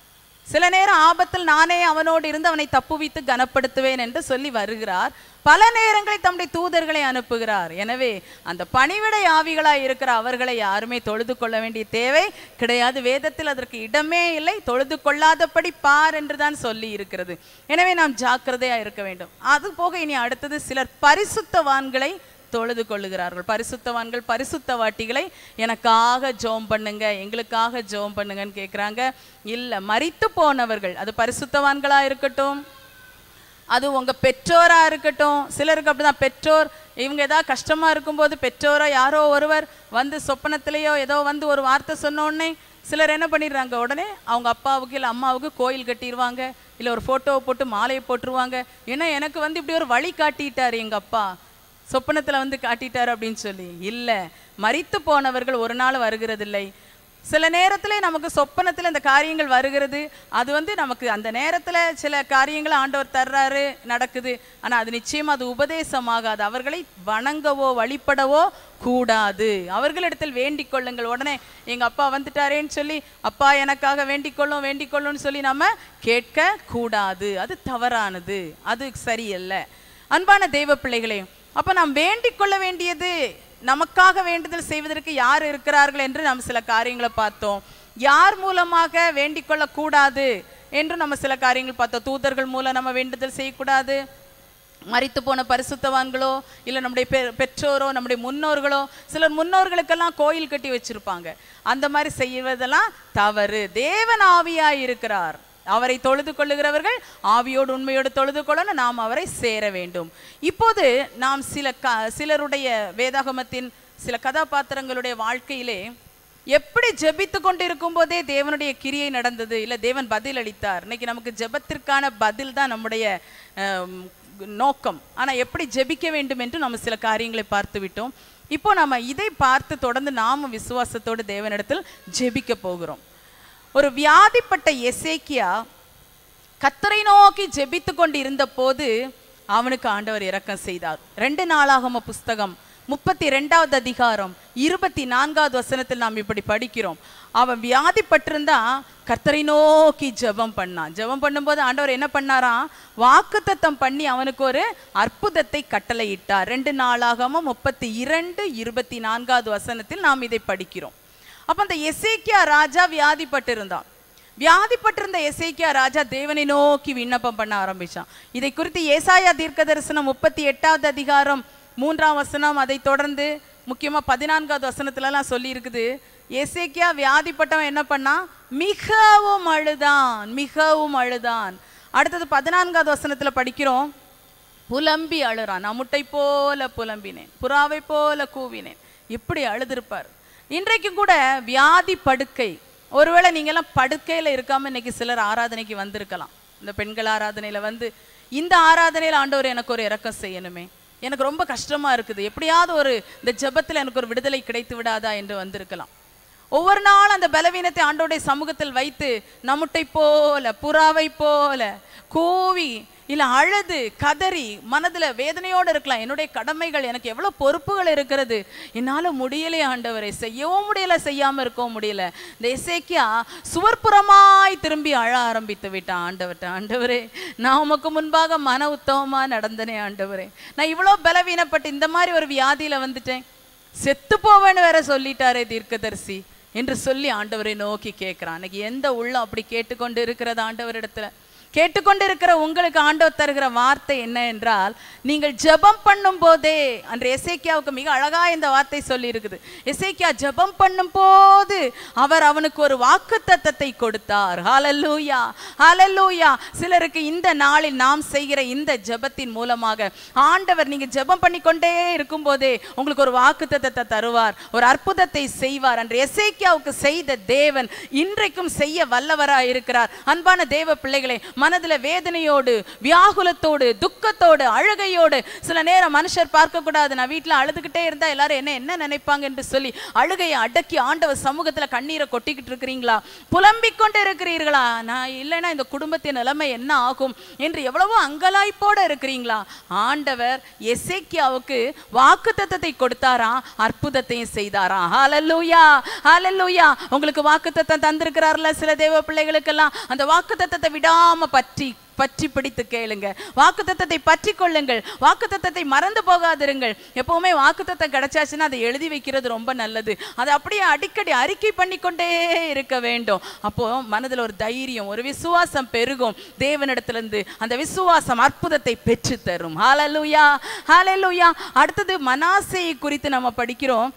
சில நேரம் ஆபத்தில் நானே அவனோடு இருந்து அவனை தப்புவித்து கனப்படுத்துவேன் என்று சொல்லி வருகிறார் பல நேரங்களில் தம்முடைய தூதர்களை அனுப்புகிறார் எனவே அந்த பணிவிடை ஆவிகளாய் இருக்கிற அவர்களை யாருமே தொழுது கொள்ள வேண்டிய தேவை கிடையாது வேதத்தில் அதற்கு இடமே இல்லை தொழுது கொள்ளாதபடி பார் என்றுதான் சொல்லி இருக்கிறது எனவே நாம் ஜாக்கிரதையா இருக்க வேண்டும் அது போக இனி அடுத்தது சிலர் பரிசுத்தவான்களை தொழுது கொள்ளுகிறார்கள் பரிசுத்தவான்கள் பரிசுத்தவாட்டிகளை எனக்காக ஜோம் பண்ணுங்க எங்களுக்காக ஜோம் பண்ணுங்கன்னு கேட்குறாங்க இல்ல மரித்து போனவர்கள் அது பரிசுத்தவான்களா இருக்கட்டும் அது உங்க பெற்றோரா இருக்கட்டும் சிலருக்கு அப்படிதான் பெற்றோர் இவங்க ஏதாவது கஷ்டமா இருக்கும்போது பெற்றோரோ யாரோ ஒருவர் வந்து சொப்பனத்திலேயோ ஏதோ வந்து ஒரு வார்த்தை சொன்ன உடனே சிலர் என்ன பண்ணிடுறாங்க உடனே அவங்க அப்பாவுக்கு இல்லை அம்மாவுக்கு கோயில் கட்டிடுவாங்க இல்லை ஒரு ஃபோட்டோவை போட்டு மாலையை போட்டுருவாங்க ஏன்னா எனக்கு வந்து இப்படி ஒரு வழி காட்டிட்டார் எங்க அப்பா சொப்பனத்துல வந்து காட்டிட்டார் அப்படின்னு சொல்லி இல்ல மரித்து போனவர்கள் ஒரு நாள் வருகிறதில்லை சில நேரத்துல நமக்கு சொப்பனத்துல இந்த காரியங்கள் வருகிறது அது வந்து நமக்கு அந்த நேரத்துல சில காரியங்களை ஆண்டவர் தர்றாரு நடக்குது ஆனா அது நிச்சயமா அது உபதேசமாகாது அவர்களை வணங்கவோ வழிபடவோ கூடாது அவர்களிடத்தில் வேண்டிக் கொள்ளுங்கள் உடனே எங்க அப்பா வந்துட்டாரேன்னு சொல்லி அப்பா எனக்காக வேண்டிக் கொள்ளும் வேண்டிக் கொள்ளும்னு சொல்லி நம்ம கேட்க கூடாது அது தவறானது அது சரியல்ல அன்பான தெய்வ பிள்ளைகளே அப்ப நாம் வேண்டிக் கொள்ள வேண்டியது நமக்காக வேண்டுதல் செய்வதற்கு யார் இருக்கிறார்கள் என்று நாம் சில காரியங்களை பார்த்தோம் யார் மூலமாக வேண்டிக் கொள்ளக்கூடாது என்று நம்ம சில காரியங்கள் பார்த்தோம் தூதர்கள் மூலம் நம்ம வேண்டுதல் செய்யக்கூடாது மரித்து போன பரிசுத்தவான்களோ இல்லை நம்முடைய பெ- பெற்றோரோ நம்முடைய முன்னோர்களோ சிலர் முன்னோர்களுக்கெல்லாம் கோயில் கட்டி வச்சிருப்பாங்க அந்த மாதிரி செய்வதெல்லாம் தவறு தேவன் ஆவியாய் இருக்கிறார் அவரை தொழுது கொள்ளுகிறவர்கள் ஆவியோடு உண்மையோடு தொழுது கொள்ளணும் நாம் அவரை சேர வேண்டும் இப்போது நாம் சில க சிலருடைய வேதாகமத்தின் சில கதாபாத்திரங்களுடைய வாழ்க்கையிலே எப்படி ஜெபித்து கொண்டு இருக்கும்போதே தேவனுடைய கிரியை நடந்தது இல்ல தேவன் பதில் அளித்தார் இன்னைக்கு நமக்கு ஜெபத்திற்கான பதில் தான் நம்முடைய ஆம், நோக்கம் ஆனா எப்படி ஜெபிக்க வேண்டும் என்று நம்ம சில காரியங்களை பார்த்து விட்டோம் இப்போ நம்ம இதை பார்த்து தொடர்ந்து நாமும் விசுவாசத்தோடு தேவனிடத்தில் ஜெபிக்க போகிறோம் ஒரு வியாதிப்பட்ட எசேக்கியா கத்தரை நோக்கி ஜெபித்து கொண்டு இருந்த போது அவனுக்கு ஆண்டவர் இரக்கம் செய்தார் ரெண்டு நாளாகம புஸ்தகம் முப்பத்தி ரெண்டாவது அதிகாரம் இருபத்தி நான்காவது வசனத்தில் நாம் இப்படி படிக்கிறோம் அவன் வியாதிப்பட்டிருந்தா கர்த்தரை நோக்கி ஜெபம் பண்ணான் ஜெபம் பண்ணும்போது ஆண்டவர் என்ன பண்ணாராம் வாக்குத்தத்தம் பண்ணி அவனுக்கு ஒரு அற்புதத்தை கட்டளையிட்டார் ரெண்டு நாளாகம முப்பத்தி இரண்டு இருபத்தி நான்காவது வசனத்தில் நாம் இதை படிக்கிறோம் அப்ப அந்த எசேக்கியா ராஜா வியாதிப்பட்டிருந்தான் வியாதிப்பட்டிருந்த எசேக்கியா ராஜா தேவனை நோக்கி விண்ணப்பம் பண்ண ஆரம்பிச்சான் இதை குறித்து ஏசாயா தீர்க்க தரிசனம் முப்பத்தி எட்டாவது அதிகாரம் மூன்றாம் வசனம் அதை தொடர்ந்து முக்கியமா பதினான்காவது வசனத்துலலாம் சொல்லி இருக்குது எசேக்கியா வியாதிப்பட்டவன் என்ன பண்ணான் மிகவும் அழுதான் மிகவும் அழுதான் அடுத்தது பதினான்காவது வசனத்துல படிக்கிறோம் புலம்பி அழுறான் நமுட்டை போல புலம்பினேன் புறாவை போல கூவினேன் இப்படி அழுதிருப்பார் இன்றைக்கும் கூட வியாதி படுக்கை ஒருவேளை நீங்கெல்லாம் படுக்கையில இருக்காம இன்னைக்கு சிலர் ஆராதனைக்கு வந்திருக்கலாம் இந்த பெண்கள் ஆராதனையில வந்து இந்த ஆராதனையில ஆண்டவர் எனக்கு ஒரு இரக்கம் செய்யணுமே எனக்கு ரொம்ப கஷ்டமா இருக்குது எப்படியாவது ஒரு இந்த ஜெபத்துல எனக்கு ஒரு விடுதலை கிடைத்து விடாதா என்று வந்திருக்கலாம் ஒவ்வொரு நாளும் அந்த பலவீனத்தை ஆண்டோடைய சமூகத்தில் வைத்து நம்முட்டை போல புறாவை போல கூவி இல்ல அழுது கதறி மனதுல வேதனையோடு இருக்கலாம் என்னுடைய கடமைகள் எனக்கு எவ்வளவு பொறுப்புகள் இருக்கிறது என்னால முடியலையே ஆண்டவரை செய்யவும் முடியல செய்யாம இருக்கவும் முடியல இந்த எசேக்கியா சுவர்ப்புறமாய் திரும்பி அழ ஆரம்பித்து விட்டான் ஆண்டவர்ட்ட ஆண்டவரே நான் உமக்கு முன்பாக மன உத்தமமா நடந்தனே ஆண்டவரே நான் இவ்வளவு பலவீனப்பட்டு இந்த மாதிரி ஒரு வியாதியில வந்துட்டேன் செத்து போவேன்னு வேற சொல்லிட்டாரே தீர்க்கதரிசி என்று சொல்லி ஆண்டவரை நோக்கி கேட்கிறான் அன்னைக்கு எந்த உள்ளம் அப்படி கேட்டுக்கொண்டு இருக்கிறது ஆண்டவரிடத்துல கேட்டுக்கொண்டு இருக்கிற உங்களுக்கு ஆண்டவர் தருகிற வார்த்தை என்ன என்றால் நீங்கள் ஜெபம் பண்ணும் போதே அன்று எசேக்கியாவுக்கு மிக அழகா இந்த வார்த்தை சொல்லி இருக்குது எசேக்கியா ஜெபம் பண்ணும் போது அவர் அவனுக்கு ஒரு வாக்கு தத்தத்தை கொடுத்தார் ஹalleluya ஹalleluya சிலருக்கு இந்த நாளில் நாம் செய்கிற இந்த ஜெபத்தின் மூலமாக ஆண்டவர் நீங்க ஜெபம் பண்ணிக்கொண்டே இருக்கும்போதே உங்களுக்கு ஒரு வாக்கு தத்தத்தை தருவார் ஒரு அற்புதத்தை செய்வார் அன்று எசேக்கியாவுக்கு செய்த தேவன் இன்றைக்கும் செய்ய வல்லவராய் இருக்கிறார் அன்பான தேவ பிள்ளைகளே மனதுல வேதனையோடு வியாகுலத்தோடு துக்கத்தோடு அழுகையோடு சில நேரம் மனுஷர் பார்க்க கூடாது நான் வீட்டுல அழுதுகிட்டே இருந்தா எல்லாரும் என்ன என்ன நினைப்பாங்க என்று சொல்லி அழுகையை அடக்கி ஆண்டவர் சமூகத்துல கண்ணீரை கொட்டிக்கிட்டு இருக்கிறீங்களா புலம்பிக் கொண்டு இருக்கிறீர்களா நான் இல்லைன்னா இந்த குடும்பத்தின் நிலைமை என்ன ஆகும் என்று எவ்வளவோ அங்கலாய்ப்போட இருக்கிறீங்களா ஆண்டவர் எசேக்கியாவுக்கு வாக்கு தத்தத்தை கொடுத்தாராம் அற்புதத்தையும் செய்தாராம் ஹalleluya ஹalleluya உங்களுக்கு வாக்கு தத்தம் தந்திருக்கிறார்ல சில தேவ பிள்ளைகளுக்கெல்லாம் அந்த வாக்கு தத்தத்தை விடாம பற்றி பற்றி பிடித்து கேளுங்க வாக்கு தத்தத்தை பற்றி கொள்ளுங்கள் வாக்கு தத்தத்தை மறந்து போகாதிருங்கள் எப்பவுமே வாக்கு தத்தம் கிடைச்சாச்சுன்னா அதை எழுதி வைக்கிறது ரொம்ப நல்லது அதை அப்படியே அடிக்கடி அறிக்கை பண்ணிக்கொண்டே இருக்க வேண்டும் அப்போ மனதுல ஒரு தைரியம் ஒரு விசுவாசம் பெருகும் தேவனிடத்திலிருந்து அந்த விசுவாசம் அற்புதத்தை பெற்று தரும் ஹalleluya ஹalleluya அடுத்தது மனாசேயை குறித்து நம்ம படிக்கிறோம்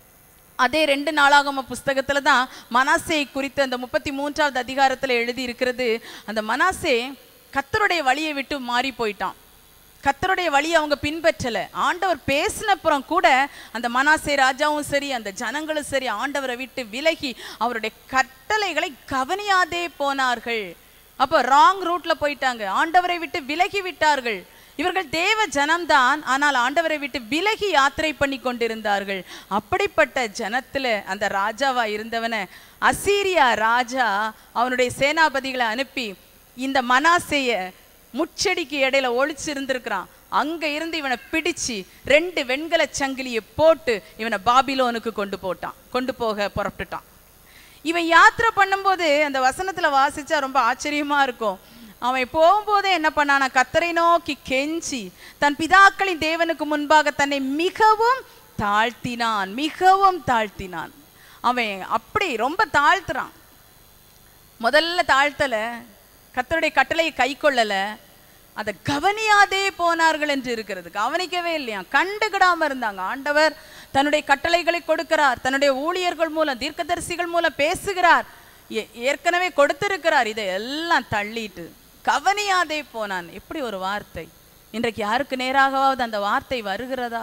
அதே ரெண்டு நாளாகம புஸ்தகத்துல தான் மனாசே குறித்து அந்த முப்பத்தி மூன்றாவது அதிகாரத்துல எழுதி இருக்கிறது அந்த மனாசே கத்தருடைய வழியை விட்டு மாறி போயிட்டான் கத்தருடைய வழியை அவங்க பின்பற்றல ஆண்டவர் பேசினப்புறம் கூட அந்த மனாசே ராஜாவும் சரி அந்த ஜனங்களும் சரி ஆண்டவரை விட்டு விலகி அவருடைய கட்டளைகளை கவனியாதே போனார்கள் அப்போ ராங் ரூட்ல போயிட்டாங்க ஆண்டவரை விட்டு விலகி விட்டார்கள் இவர்கள் தேவ ஜனம்தான் ஆனால் ஆண்டவரை விட்டு விலகி யாத்திரை பண்ணி கொண்டிருந்தார்கள் அப்படிப்பட்ட ஜனத்துல அந்த ராஜாவா இருந்தவனை அசீரியா ராஜா அவனுடைய சேனாபதிகளை அனுப்பி இந்த மனாசேய முச்செடிக்கு இடையில ஒளிச்சு இருந்திருக்கிறான் அங்க இருந்து இவனை பிடிச்சு ரெண்டு வெண்கல சங்கிலியை போட்டு இவனை பாபிலோனுக்கு கொண்டு போட்டான் கொண்டு போக புறப்பட்டுட்டான் இவன் யாத்திரை பண்ணும்போது அந்த வசனத்துல வாசிச்சா ரொம்ப ஆச்சரியமா இருக்கும் அவன் போகும்போதே என்ன பண்ணானா கத்தரை நோக்கி கெஞ்சி தன் பிதாக்களின் தேவனுக்கு முன்பாக தன்னை மிகவும் தாழ்த்தினான் மிகவும் தாழ்த்தினான் அவன் அப்படி ரொம்ப தாழ்த்துறான் முதல்ல தாழ்த்தல கத்தருடைய கட்டளையை கை கொள்ளல அதை கவனியாதே போனார்கள் என்று இருக்கிறது கவனிக்கவே இல்லையா கண்டுகிடாம இருந்தாங்க ஆண்டவர் தன்னுடைய கட்டளைகளை கொடுக்கிறார் தன்னுடைய ஊழியர்கள் மூலம் தீர்க்கதரிசிகள் மூலம் பேசுகிறார் ஏ- ஏற்கனவே கொடுத்திருக்கிறார் இதை எல்லாம் தள்ளிட்டு கவனியாதே போனான் எப்படி ஒரு வார்த்தை இன்றைக்கு யாருக்கு நேராகவாவது அந்த வார்த்தை வருகிறதா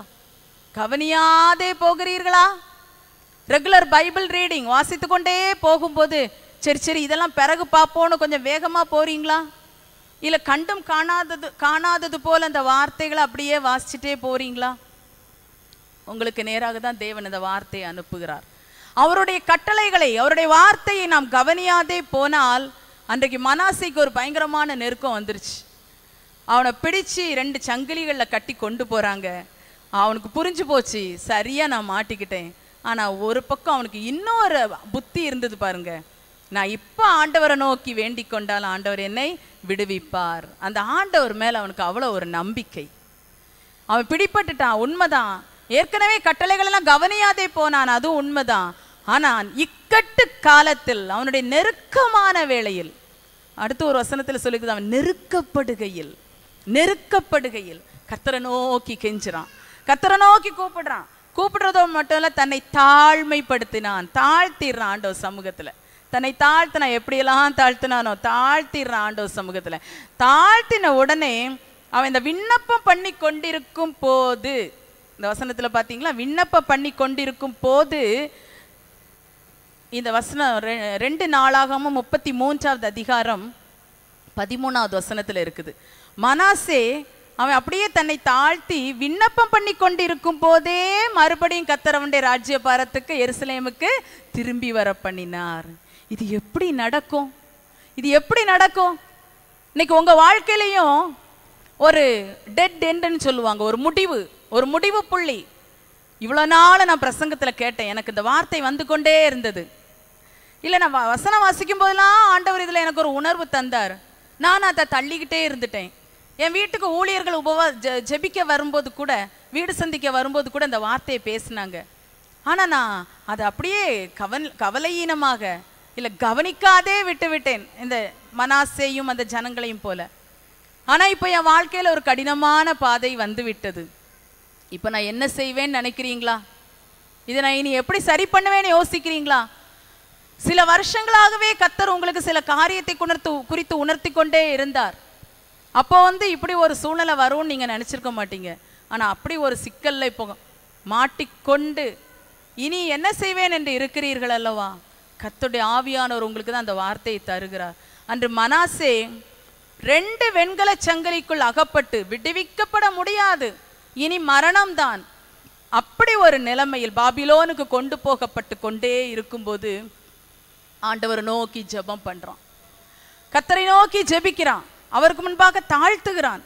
கவனியாதே போகிறீர்களா ரெகுலர் பைபிள் ரீடிங் வாசித்து கொண்டே போகும்போது சரி சரி இதெல்லாம் பிறகு பார்ப்போன்னு கொஞ்சம் வேகமா போறீங்களா இல்ல கண்டும் காணாதது காணாதது போல அந்த வார்த்தைகளை அப்படியே வாசிச்சுட்டே போறீங்களா உங்களுக்கு நேராக தான் தேவன் இந்த வார்த்தையை அனுப்புகிறார் அவருடைய கட்டளைகளை அவருடைய வார்த்தையை நாம் கவனியாதே போனால் அன்றைக்கு மனாசைக்கு ஒரு பயங்கரமான நெருக்கம் வந்துருச்சு அவனை பிடிச்சு ரெண்டு சங்கிலிகளில் கட்டி கொண்டு போறாங்க அவனுக்கு புரிஞ்சு போச்சு சரியா நான் மாட்டிக்கிட்டேன் ஆனா ஒரு பக்கம் அவனுக்கு இன்னொரு புத்தி இருந்தது பாருங்க நான் இப்போ ஆண்டவரை நோக்கி வேண்டிக் கொண்டால் ஆண்டவர் என்னை விடுவிப்பார் அந்த ஆண்டவர் மேல அவனுக்கு அவ்வளோ ஒரு நம்பிக்கை அவன் பிடிபட்டுட்டான் உண்மைதான் ஏற்கனவே கட்டளைகள் எல்லாம் கவனியாதே போனான் அதுவும் உண்மைதான் ஆனால் இக்கட்டு காலத்தில் அவனுடைய நெருக்கமான வேளையில் அடுத்து ஒரு வசனத்தில் சொல்லிக்குது அவன் நெருக்கப்படுகையில் நெருக்கப்படுகையில் கர்த்தரை நோக்கி கெஞ்சுறான் கர்த்தரை நோக்கி கூப்பிடுறான் கூப்பிடுறதோ மட்டும் இல்ல தன்னை தாழ்மைப்படுத்தினான் தாழ்த்திடுறான் ஆண்டவர் சமூகத்துல தன்னை தாழ்த்தினா எப்படியெல்லாம் தாழ்த்தினானோ தாழ்த்திடுறான் ஆண்டவர் சமூகத்துல தாழ்த்தின உடனே அவன் இந்த விண்ணப்பம் பண்ணி கொண்டிருக்கும் போது இந்த வசனத்துல பாத்தீங்களா விண்ணப்பம் பண்ணி கொண்டிருக்கும் போது இந்த வசனம் ரெ- ரெண்டு நாளாகவும் முப்பத்தி மூன்றாவது அதிகாரம் பதிமூணாவது வசனத்துல இருக்குது மனாசே அவன் அப்படியே தன்னை தாழ்த்தி விண்ணப்பம் பண்ணி கொண்டிருக்கும் போதே மறுபடியும் கத்தரவனுடைய ராஜ்ய பாரத்துக்கு எருசலேமுக்கு திரும்பி வர பண்ணினார் இது எப்படி நடக்கும் இது எப்படி நடக்கும் இன்னைக்கு உங்க வாழ்க்கையிலையும் ஒரு டெட் எண்டுன்னு சொல்லுவாங்க ஒரு முடிவு ஒரு முடிவு புள்ளி இவ்வளோ நாள் நான் பிரசங்கத்துல கேட்டேன் எனக்கு இந்த வார்த்தை வந்து கொண்டே இருந்தது இல்லை நான் வ- வசனம் வாசிக்கும் போதெல்லாம் ஆண்டவர் இதில் எனக்கு ஒரு உணர்வு தந்தார் நான் அதை தள்ளிக்கிட்டே இருந்துட்டேன் என் வீட்டுக்கு ஊழியர்கள் உபவா ஜெ ஜெபிக்க வரும்போது கூட வீடு சந்திக்க வரும்போது கூட இந்த வார்த்தையை பேசினாங்க ஆனால் நான் அதை அப்படியே கவன் கவலையீனமாக இல்லை கவனிக்காதே விட்டு விட்டேன் இந்த மனாசேயும் அந்த ஜனங்களையும் போல ஆனால் இப்போ என் வாழ்க்கையில் ஒரு கடினமான பாதை வந்து விட்டது இப்போ நான் என்ன செய்வேன்னு நினைக்கிறீங்களா இதை நான் இனி எப்படி சரி பண்ணுவேன்னு யோசிக்கிறீங்களா சில வருஷங்களாகவே கத்தர் உங்களுக்கு சில காரியத்தை குணர்த்து குறித்து உணர்த்தி கொண்டே இருந்தார் அப்போ வந்து இப்படி ஒரு சூழ்நிலை வரும்னு நீங்க நினைச்சிருக்க மாட்டீங்க ஆனா அப்படி ஒரு சிக்கல்ல இப்போ மாட்டிக்கொண்டு இனி என்ன செய்வேன் என்று இருக்கிறீர்கள் அல்லவா கர்த்தருடைய ஆவியானவர் உங்களுக்கு தான் அந்த வார்த்தையை தருகிறார் அன்று மனாசே ரெண்டு வெண்கல சங்கிலிக்குள் அகப்பட்டு விடுவிக்கப்பட முடியாது இனி மரணம்தான் அப்படி ஒரு நிலைமையில் பாபிலோனுக்கு கொண்டு போகப்பட்டு கொண்டே இருக்கும்போது ஆண்டவர் நோக்கி ஜெபம் பண்றான் கத்தரை நோக்கி ஜெபிக்கிறான் அவருக்கு முன்பாக தாழ்த்துகிறான்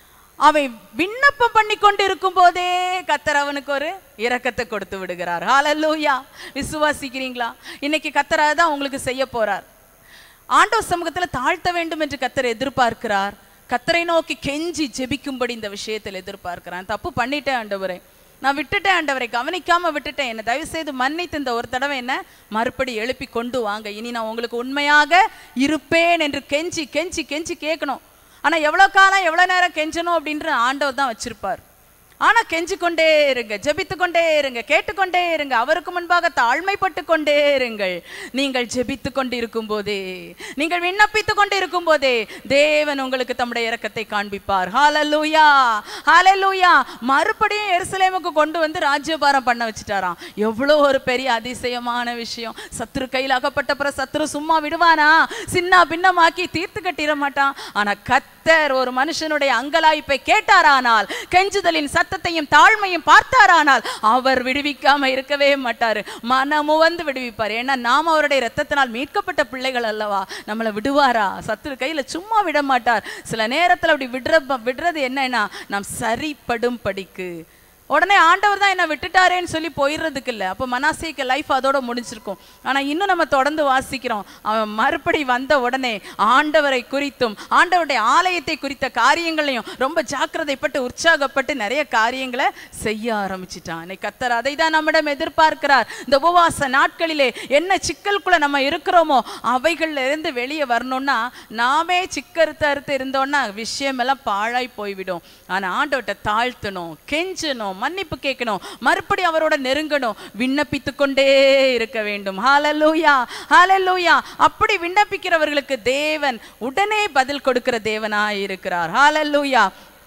அவன் விண்ணப்பம் பண்ணி கொண்டு இருக்கும் போதே கத்தர் அவனுக்கு ஒரு இரக்கத்தை கொடுத்து விடுகிறார் ஹalleluya விசுவாசிக்கிறீங்களா இன்னைக்கு கத்தர் தான் உங்களுக்கு செய்ய போறார் ஆண்டவர் சமூகத்துல தாழ்த்த வேண்டும் என்று கத்தர் எதிர்பார்க்கிறார் கத்தரை நோக்கி கெஞ்சி ஜெபிக்கும்படி இந்த விஷயத்தில் எதிர்பார்க்கிறான் தப்பு பண்ணிட்டேன் ஆண்டவரே நான் விட்டுட்டேன் ஆண்டவரை கவனிக்காம விட்டுட்டேன் என்னை தயவு செய்து மன்னித்து இந்த ஒரு தடவை என்ன மறுபடி எழுப்பி கொண்டு வாங்க இனி நான் உங்களுக்கு உண்மையாக இருப்பேன் என்று கெஞ்சி கெஞ்சி கெஞ்சி கேட்கணும் ஆனா எவ்வளவு காலம் எவ்வளவு நேரம் கெஞ்சணும் அப்படின்ற ஆண்டவர் தான் வச்சிருப்பார் ஆனா கெஞ்சி கொண்டே இருங்க ஜெபித்து கொண்டே இருங்க கேட்டுக்கொண்டே இருங்க அவருக்கு முன்பாக தாழ்மைப்பட்டு கொண்டே இருங்கள் நீங்கள் ஜெபித்து கொண்டு இருக்கும் போதே நீங்கள் விண்ணப்பித்து கொண்டு இருக்கும் போதே தேவன் உங்களுக்கு தம்முடைய இரக்கத்தை காண்பிப்பார் ஹalleluya ஹalleluya மறுபடியும் எருசலேமுக்கு கொண்டு வந்து ராஜ்யபாரம் பண்ண வச்சுட்டாராம் எவ்வளோ ஒரு பெரிய அதிசயமான விஷயம் சத்துரு கையில் அகப்பட்ட பிற சத்துரு சும்மா விடுவானா சின்ன பின்னமாக்கி தீர்த்து கட்டிட மாட்டான் ஆனா கத்தர் ஒரு மனுஷனுடைய அங்கலாய்ப்பை கேட்டாரானால் கெஞ்சுதலின் சத்தத்தையும் தாழ்மையும் பார்த்தாரானால் அவர் விடுவிக்காம இருக்கவே மாட்டாரு மனமு வந்து விடுவிப்பார் ஏன்னா நாம் அவருடைய ரத்தத்தினால் மீட்கப்பட்ட பிள்ளைகள் அல்லவா நம்மளை விடுவாரா சத்துரு கையில சும்மா விட மாட்டார் சில நேரத்துல அப்படி விடுற விடுறது என்னன்னா நாம் சரிப்படும் படிக்கு உடனே ஆண்டவர் தான் என்ன விட்டுட்டாரேன்னு சொல்லி போயிடுறதுக்கு இல்லை அப்போ மனாசேக்கு லைஃப் அதோட முடிஞ்சிருக்கும் ஆனா இன்னும் நம்ம தொடர்ந்து வாசிக்கிறோம் அவன் மறுபடி வந்த உடனே ஆண்டவரை குறித்தும் ஆண்டவருடைய ஆலயத்தை குறித்த காரியங்களையும் ரொம்ப ஜாக்கிரதைப்பட்டு உற்சாகப்பட்டு நிறைய காரியங்களை செய்ய ஆரம்பிச்சிட்டான் இன்னைக்கு கத்தர் அதை தான் நம்மிடம் எதிர்பார்க்கிறார் இந்த உபவாச நாட்களிலே என்ன சிக்கலுக்குள்ள நம்ம இருக்கிறோமோ அவைகள்ல இருந்து வெளியே வரணும்னா நாமே சிக்கறுத்து அறுத்து இருந்தோம்னா விஷயமெல்லாம் பாழாய் போய்விடும் ஆனா ஆண்டவர்கிட்ட தாழ்த்தணும் கெஞ்சணும் மன்னிப்பு கேட்கணும் மறுபடி அவரோட நெருங்கணும் விண்ணப்பித்து கொண்டே இருக்க வேண்டும் ஹalleluya ஹalleluya அப்படி விண்ணப்பிக்கிறவர்களுக்கு தேவன் உடனே பதில் கொடுக்கிற தேவனாய் இருக்கிறார் ஹalleluya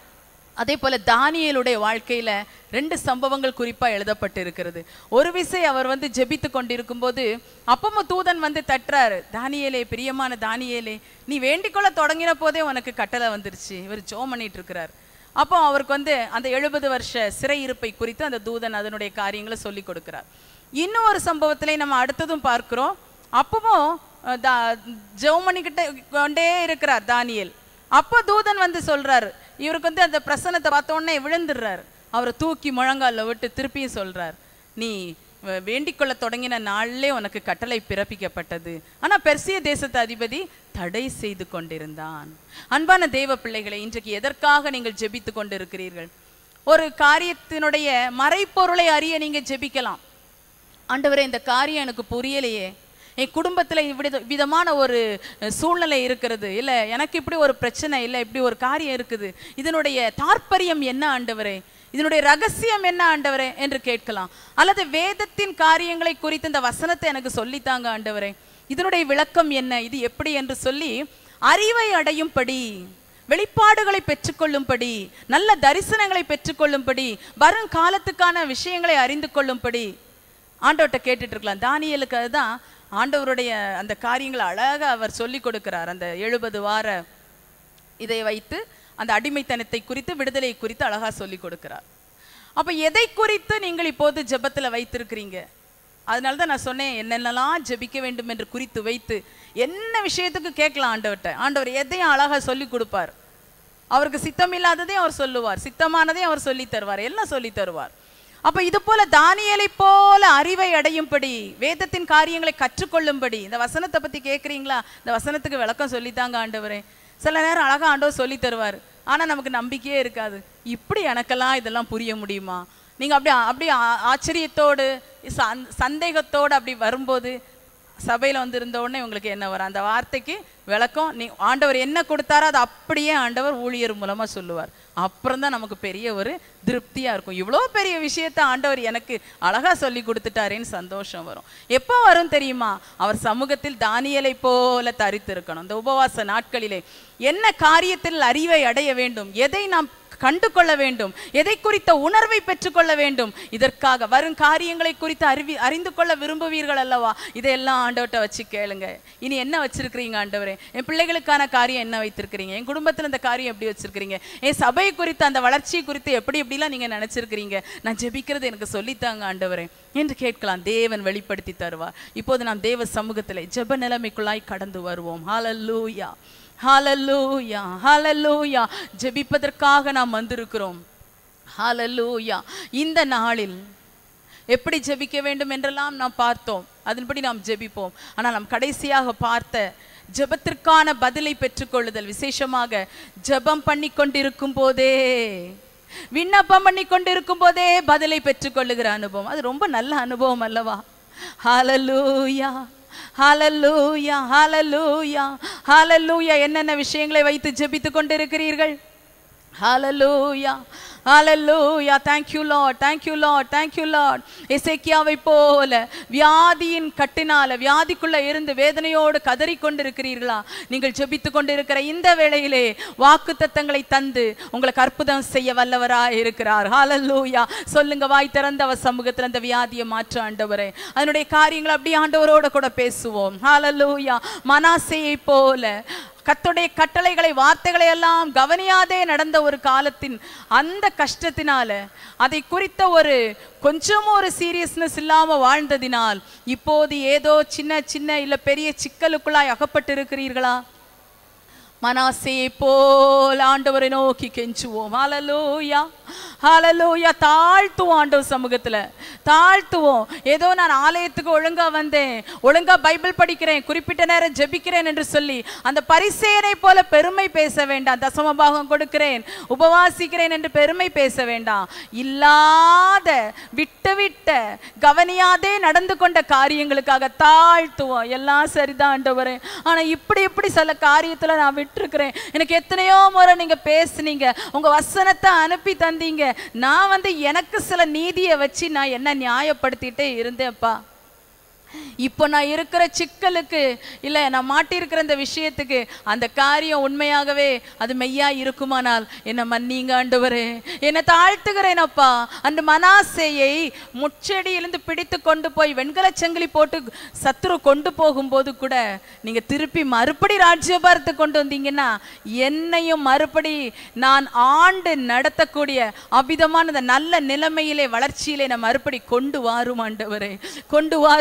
அதே போல தானியேலுடைய வாழ்க்கையில ரெண்டு சம்பவங்கள் குறிப்பா எழுதப்பட்டு இருக்கிறது ஒரு விசை அவர் வந்து ஜெபித்து கொண்டிருக்கும் போது அப்பமும் தூதன் வந்து தட்டுறாரு தானியேலே பிரியமான தானியேலே நீ வேண்டிக்கொள்ள தொடங்கின போதே உனக்கு கட்டளை வந்துருச்சு இவர் ஜோம் பண்ணிட்டு இருக்கிறார் அப்போ அவருக்கு வந்து அந்த எழுபது வருஷ சிறையிருப்பை குறித்து அந்த தூதன் அதனுடைய காரியங்களை சொல்லி கொடுக்கிறார் இன்னும் ஒரு சம்பவத்திலே நம்ம அடுத்ததும் பார்க்கிறோம் அப்பவும் அஹ், தா- ஜெபம் பண்ணிக்கிட்டே கொண்டே இருக்கிறார் தானியேல் அப்போ தூதன் வந்து சொல்றாரு இவருக்கு வந்து அந்த பிரசனத்தை பார்த்த உடனே விழுந்துடுறாரு அவரை தூக்கி முழங்கால விட்டு திருப்பியும் சொல்றார் நீ வ- வேண்டிக்கொள்ள தொடங்கின நாளிலே உனக்கு கட்டளை பிறப்பிக்கப்பட்டது ஆனா பெர்சிய தேசத்து அதிபதி தடை செய்து கொண்டிருந்தான் அன்பான தேவ பிள்ளைகளை இன்றைக்கு எதற்காக நீங்கள் ஜெபித்து கொண்டிருக்கிறீர்கள் ஒரு காரியத்தினுடைய மறைப்பொருளை அறிய நீங்க ஜெபிக்கலாம் ஆண்டவரே இந்த காரியம் எனக்கு புரியலையே என் குடும்பத்துல இப்படி விதமான ஒரு அஹ், சூழ்நிலை இருக்கிறது இல்ல எனக்கு இப்படி ஒரு பிரச்சனை இல்ல இப்படி ஒரு காரியம் இருக்குது இதனுடைய தாற்பயம் என்ன ஆண்டவரே இதனுடைய ரகசியம் என்ன ஆண்டவரே என்று கேட்கலாம் அல்லது வேதத்தின் காரியங்களை குறித்து இந்த வசனத்தை எனக்கு சொல்லித்தாங்க ஆண்டவரே இதனுடைய விளக்கம் என்ன இது எப்படி என்று சொல்லி அறிவை அடையும்படி வெளிப்பாடுகளை பெற்றுக்கொள்ளும்படி நல்ல தரிசனங்களை பெற்றுக்கொள்ளும்படி வரும் காலத்துக்கான விஷயங்களை அறிந்து கொள்ளும்படி ஆண்டவர்கிட்ட கேட்டுட்டு இருக்கலாம் தானியலுக்கு அதுதான் ஆண்டவருடைய அந்த காரியங்களை அழகா அவர் சொல்லி கொடுக்கிறார் அந்த எழுபது வார இதை வைத்து அந்த அடிமைத்தனத்தை குறித்து விடுதலை குறித்து அழகா சொல்லி கொடுக்கிறார் அப்ப எதை குறித்து நீங்கள் இப்போது ஜெபத்துல வைத்திருக்கிறீங்க அதனால தான் நான் சொன்னேன் என்னென்னலாம் ஜெபிக்க வேண்டும் என்று குறித்து வைத்து என்ன விஷயத்துக்கு கேட்கலாம் ஆண்டவர்கிட்ட ஆண்டவர் எதையும் அழகா சொல்லி கொடுப்பார் அவருக்கு சித்தம் இல்லாததையும் அவர் சொல்லுவார் சித்தமானதையும் அவர் சொல்லி தருவார் எல்லாம் சொல்லி தருவார் அப்ப இது போல தானியலை போல அறிவை அடையும்படி வேதத்தின் காரியங்களை கற்றுக்கொள்ளும்படி இந்த வசனத்தை பத்தி கேக்குறீங்களா இந்த வசனத்துக்கு விளக்கம் சொல்லித்தாங்க ஆண்டவரே சில நேரம் அழகா ஆண்டவர் சொல்லி தருவார் ஆனா நமக்கு நம்பிக்கையே இருக்காது இப்படி எனக்கெல்லாம் இதெல்லாம் புரிய முடியுமா நீங்க அப்படி அப்படி ஆ- ஆச்சரியத்தோடு சந்- சந்தேகத்தோடு அப்படி வரும்போது சபையில வந்து இருந்த உடனே உங்களுக்கு என்ன வரும் அந்த வார்த்தைக்கு விளக்கம் நீ ஆண்டவர் என்ன கொடுத்தாரோ அதை அப்படியே ஆண்டவர் ஊழியர் மூலமா சொல்லுவார் அப்புறம் தான் நமக்கு பெரிய ஒரு திருப்தியா இருக்கும் இவ்வளோ பெரிய விஷயத்த ஆண்டவர் எனக்கு அழகா சொல்லி கொடுத்துட்டாரேன்னு சந்தோஷம் வரும் எப்போ வரும் தெரியுமா அவர் சமூகத்தில் தானியலை போல தரித்திருக்கணும் இந்த உபவாச நாட்களிலே என்ன காரியத்தில் அறிவை அடைய வேண்டும் எதை நாம் கண்டு கொள்ள வேண்டும் எதை குறித்த உணர்வை பெற்றுக்கொள்ள வேண்டும் இதற்காக வரும் காரியங்களை குறித்து அறிவி அறிந்து கொள்ள விரும்புவீர்கள் அல்லவா இதையெல்லாம் ஆண்டவர்கிட்ட வச்சு கேளுங்க இனி என்ன வச்சிருக்கிறீங்க ஆண்டவரே என் பிள்ளைகளுக்கான காரியம் என்ன வைத்திருக்கிறீங்க என் குடும்பத்துல இந்த காரியம் எப்படி வச்சிருக்கிறீங்க என் சபை குறித்து அந்த வளர்ச்சி குறித்து எப்படி எப்படிலாம் நீங்க நினைச்சிருக்கிறீங்க நான் ஜெபிக்கிறது எனக்கு சொல்லித்தாங்க ஆண்டவரே என்று கேட்கலாம் தேவன் வெளிப்படுத்தி தருவார் இப்போது நாம் தேவ சமூகத்திலே ஜெப நிலைமைக்குள்ளாய் கடந்து வருவோம் ஹalleluya ஹalleluya ஹalleluya ஜெபிப்பதற்காக நாம் வந்திருக்கிறோம் ஹalleluya இந்த நாளில் எப்படி ஜெபிக்க வேண்டும் என்றெல்லாம் நாம் பார்த்தோம் அதன்படி நாம் ஜெபிப்போம் ஆனால் நாம் கடைசியாக பார்த்த ஜெபத்திற்கான பதிலை பெற்றுக்கொள்ளுதல் விசேஷமாக ஜெபம் பண்ணி கொண்டிருக்கும் போதே விண்ணப்பம் பண்ணி கொண்டிருக்கும் போதே பதிலை பெற்றுக்கொள்ளுகிற அனுபவம் அது ரொம்ப நல்ல அனுபவம் அல்லவா ஹalleluya ஹalleluya ஹalleluya ஹalleluya என்னென்ன விஷயங்களை வைத்து ஜெபித்துக் கொண்டிருக்கிறீர்கள் ஹalleluya ஹalleluya thank you lord thank you lord thank you lord எசேக்கியாவை போல வியாதியின் கட்டினால வியாதிக்குள்ள இருந்து வேதனையோடு கதறிக் கொண்டிருக்கிறீர்களா நீங்கள் ஜெபித்துக் கொண்டிருக்கிற இந்த வேளையிலே வாக்குத்தத்தங்களை தந்து உங்களுக்கு அற்புதம் செய்ய வல்லவராய் இருக்கிறார் ஹalleluya சொல்லுங்க வாய் திறந்த அவர் சமூகத்துல அந்த வியாதியை மாற்ற ஆண்டவரே அதனுடைய காரியங்களை அப்படியே ஆண்டவரோட கூட பேசுவோம் ஹalleluya மனாசேயை போல கர்த்தருடைய கட்டளைகளை வார்த்தைகளை எல்லாம் கவனியாதே நடந்த ஒரு காலத்தின் அந்த கஷ்டத்தினால அதை குறித்த ஒரு கொஞ்சமும் ஒரு சீரியஸ்னஸ் இல்லாம வாழ்ந்ததினால் இப்போது ஏதோ சின்ன சின்ன இல்ல பெரிய சிக்கலுக்குள்ளாய் அகப்பட்டு இருக்கிறீர்களா மனாசேயை போல் ஆண்டவரை நோக்கி கெஞ்சுவோம் ஹalleluya ஹalleluya தாழ்த்துவோம் ஆண்டவர் சமூகத்துல தாழ்த்துவோம் ஏதோ நான் ஆலயத்துக்கு ஒழுங்கா வந்தேன் ஒழுங்கா பைபிள் படிக்கிறேன் குறிப்பிட்ட நேரம் ஜெபிக்கிறேன் என்று சொல்லி அந்த பரிசேயனை போல பெருமை பேச வேண்டாம் தசம பாகம் கொடுக்கிறேன் உபவாசிக்கிறேன் என்று பெருமை பேச வேண்டாம் இல்லாத விட்டு விட்ட கவனியாதே நடந்து கொண்ட காரியங்களுக்காக தாழ்த்துவோம் எல்லாம் சரிதான் ஆண்டவரே ஆனா இப்படி இப்படி சில காரியத்துல நான் விட்டுருக்கிறேன் எனக்கு எத்தனையோ முறை நீங்க பேசுனீங்க உங்க வசனத்தை அனுப்பி தந்தீங்க நான் வந்து எனக்கு சில நீதியை வச்சு நான் என்ன நியாயப்படுத்திட்டே இருந்தேன்ப்பா இப்போ நான் இருக்கிற சிக்கலுக்கு இல்லை நான் மாட்டியிருக்கிற இந்த விஷயத்துக்கு அந்த காரியம் உண்மையாகவே அது மெய்யா இருக்குமானால் என்னை மன்னிங்க ஆண்டவரே என்னை தாழ்த்துகிறேன் அப்பா அந்த மனாசையை முச்செடியிலிருந்து பிடித்து கொண்டு போய் வெண்கலச் சங்கிலி போட்டு சத்துரு கொண்டு போகும்போது கூட நீங்க திருப்பி மறுபடி ராஜ்யபாரத்தை கொண்டு வந்தீங்கன்னா என்னையும் மறுபடி நான் ஆண்டு நடத்தக்கூடிய அபிதமான இந்த நல்ல நிலைமையிலே வளர்ச்சியிலே நான் மறுபடி கொண்டு வாரும் ஆண்டவரே கொண்டு வாரும் ஆண்டவரே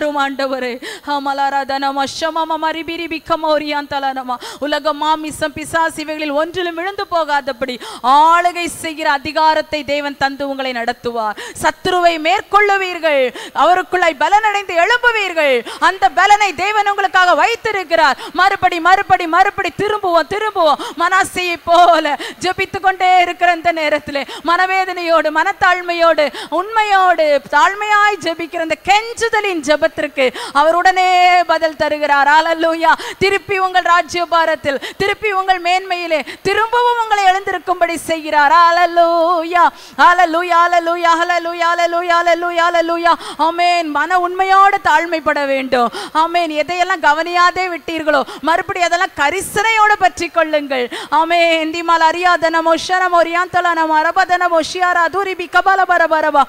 ஆண்டவரே ஹமலாராதனமா ஷமம மரிபிரி பிக்கமோரியாந்தலனமா உலக மாமிசம் பிசாசு இவைகளில் ஒன்றிலும் விழுந்து போகாதபடி ஆளுகை செய்கிற அதிகாரத்தை தேவன் தந்து உங்களை நடத்துவார் சத்துருவை மேற்கொள்ளுவீர்கள் அவருக்குள்ளாய் பலனடைந்து எழும்புவீர்கள் அந்த பலனை தேவன் உங்களுக்காக வைத்திருக்கிறார் மறுபடி மறுபடி மறுபடி திரும்புவோம் திரும்புவோம் மனாசையை போல ஜெபித்து கொண்டே இருக்கிற இந்த நேரத்தில் மனவேதனையோடு மனத்தாழ்மையோடு உண்மையோடு தாழ்மையாய் ஜெபிக்கிற இந்த கெஞ்சுதலின் ஜெபத்திற்கு அவர் உடனே பதில் தருகிறார் அல்லூயா திருப்பி உங்கள் ராஜ்யபாரத்தில் திருப்பி உங்கள் மேன்மையிலே திரும்பவும் உங்களை எழுந்திருக்கும்படி செய்கிறார் அல்லூயா அல்லூயா அல்லூயா அல்லூயா அல்லூயா அல்லூயா அல்லூயா ஆமென் மன உண்மையோடு தாழ்மைப்பட வேண்டும் ஆமென் எதையெல்லாம் கவனியாதே விட்டீர்களோ மறுபடியும் அதெல்லாம் கரிசனையோடு பற்றி கொள்ளுங்கள் ஆமென் திமால் அறியாதனமோ ஷனமோ ரியாந்தலனமோ அரபதனமோ ஷியாரா தூரிபி கபால பரபரபா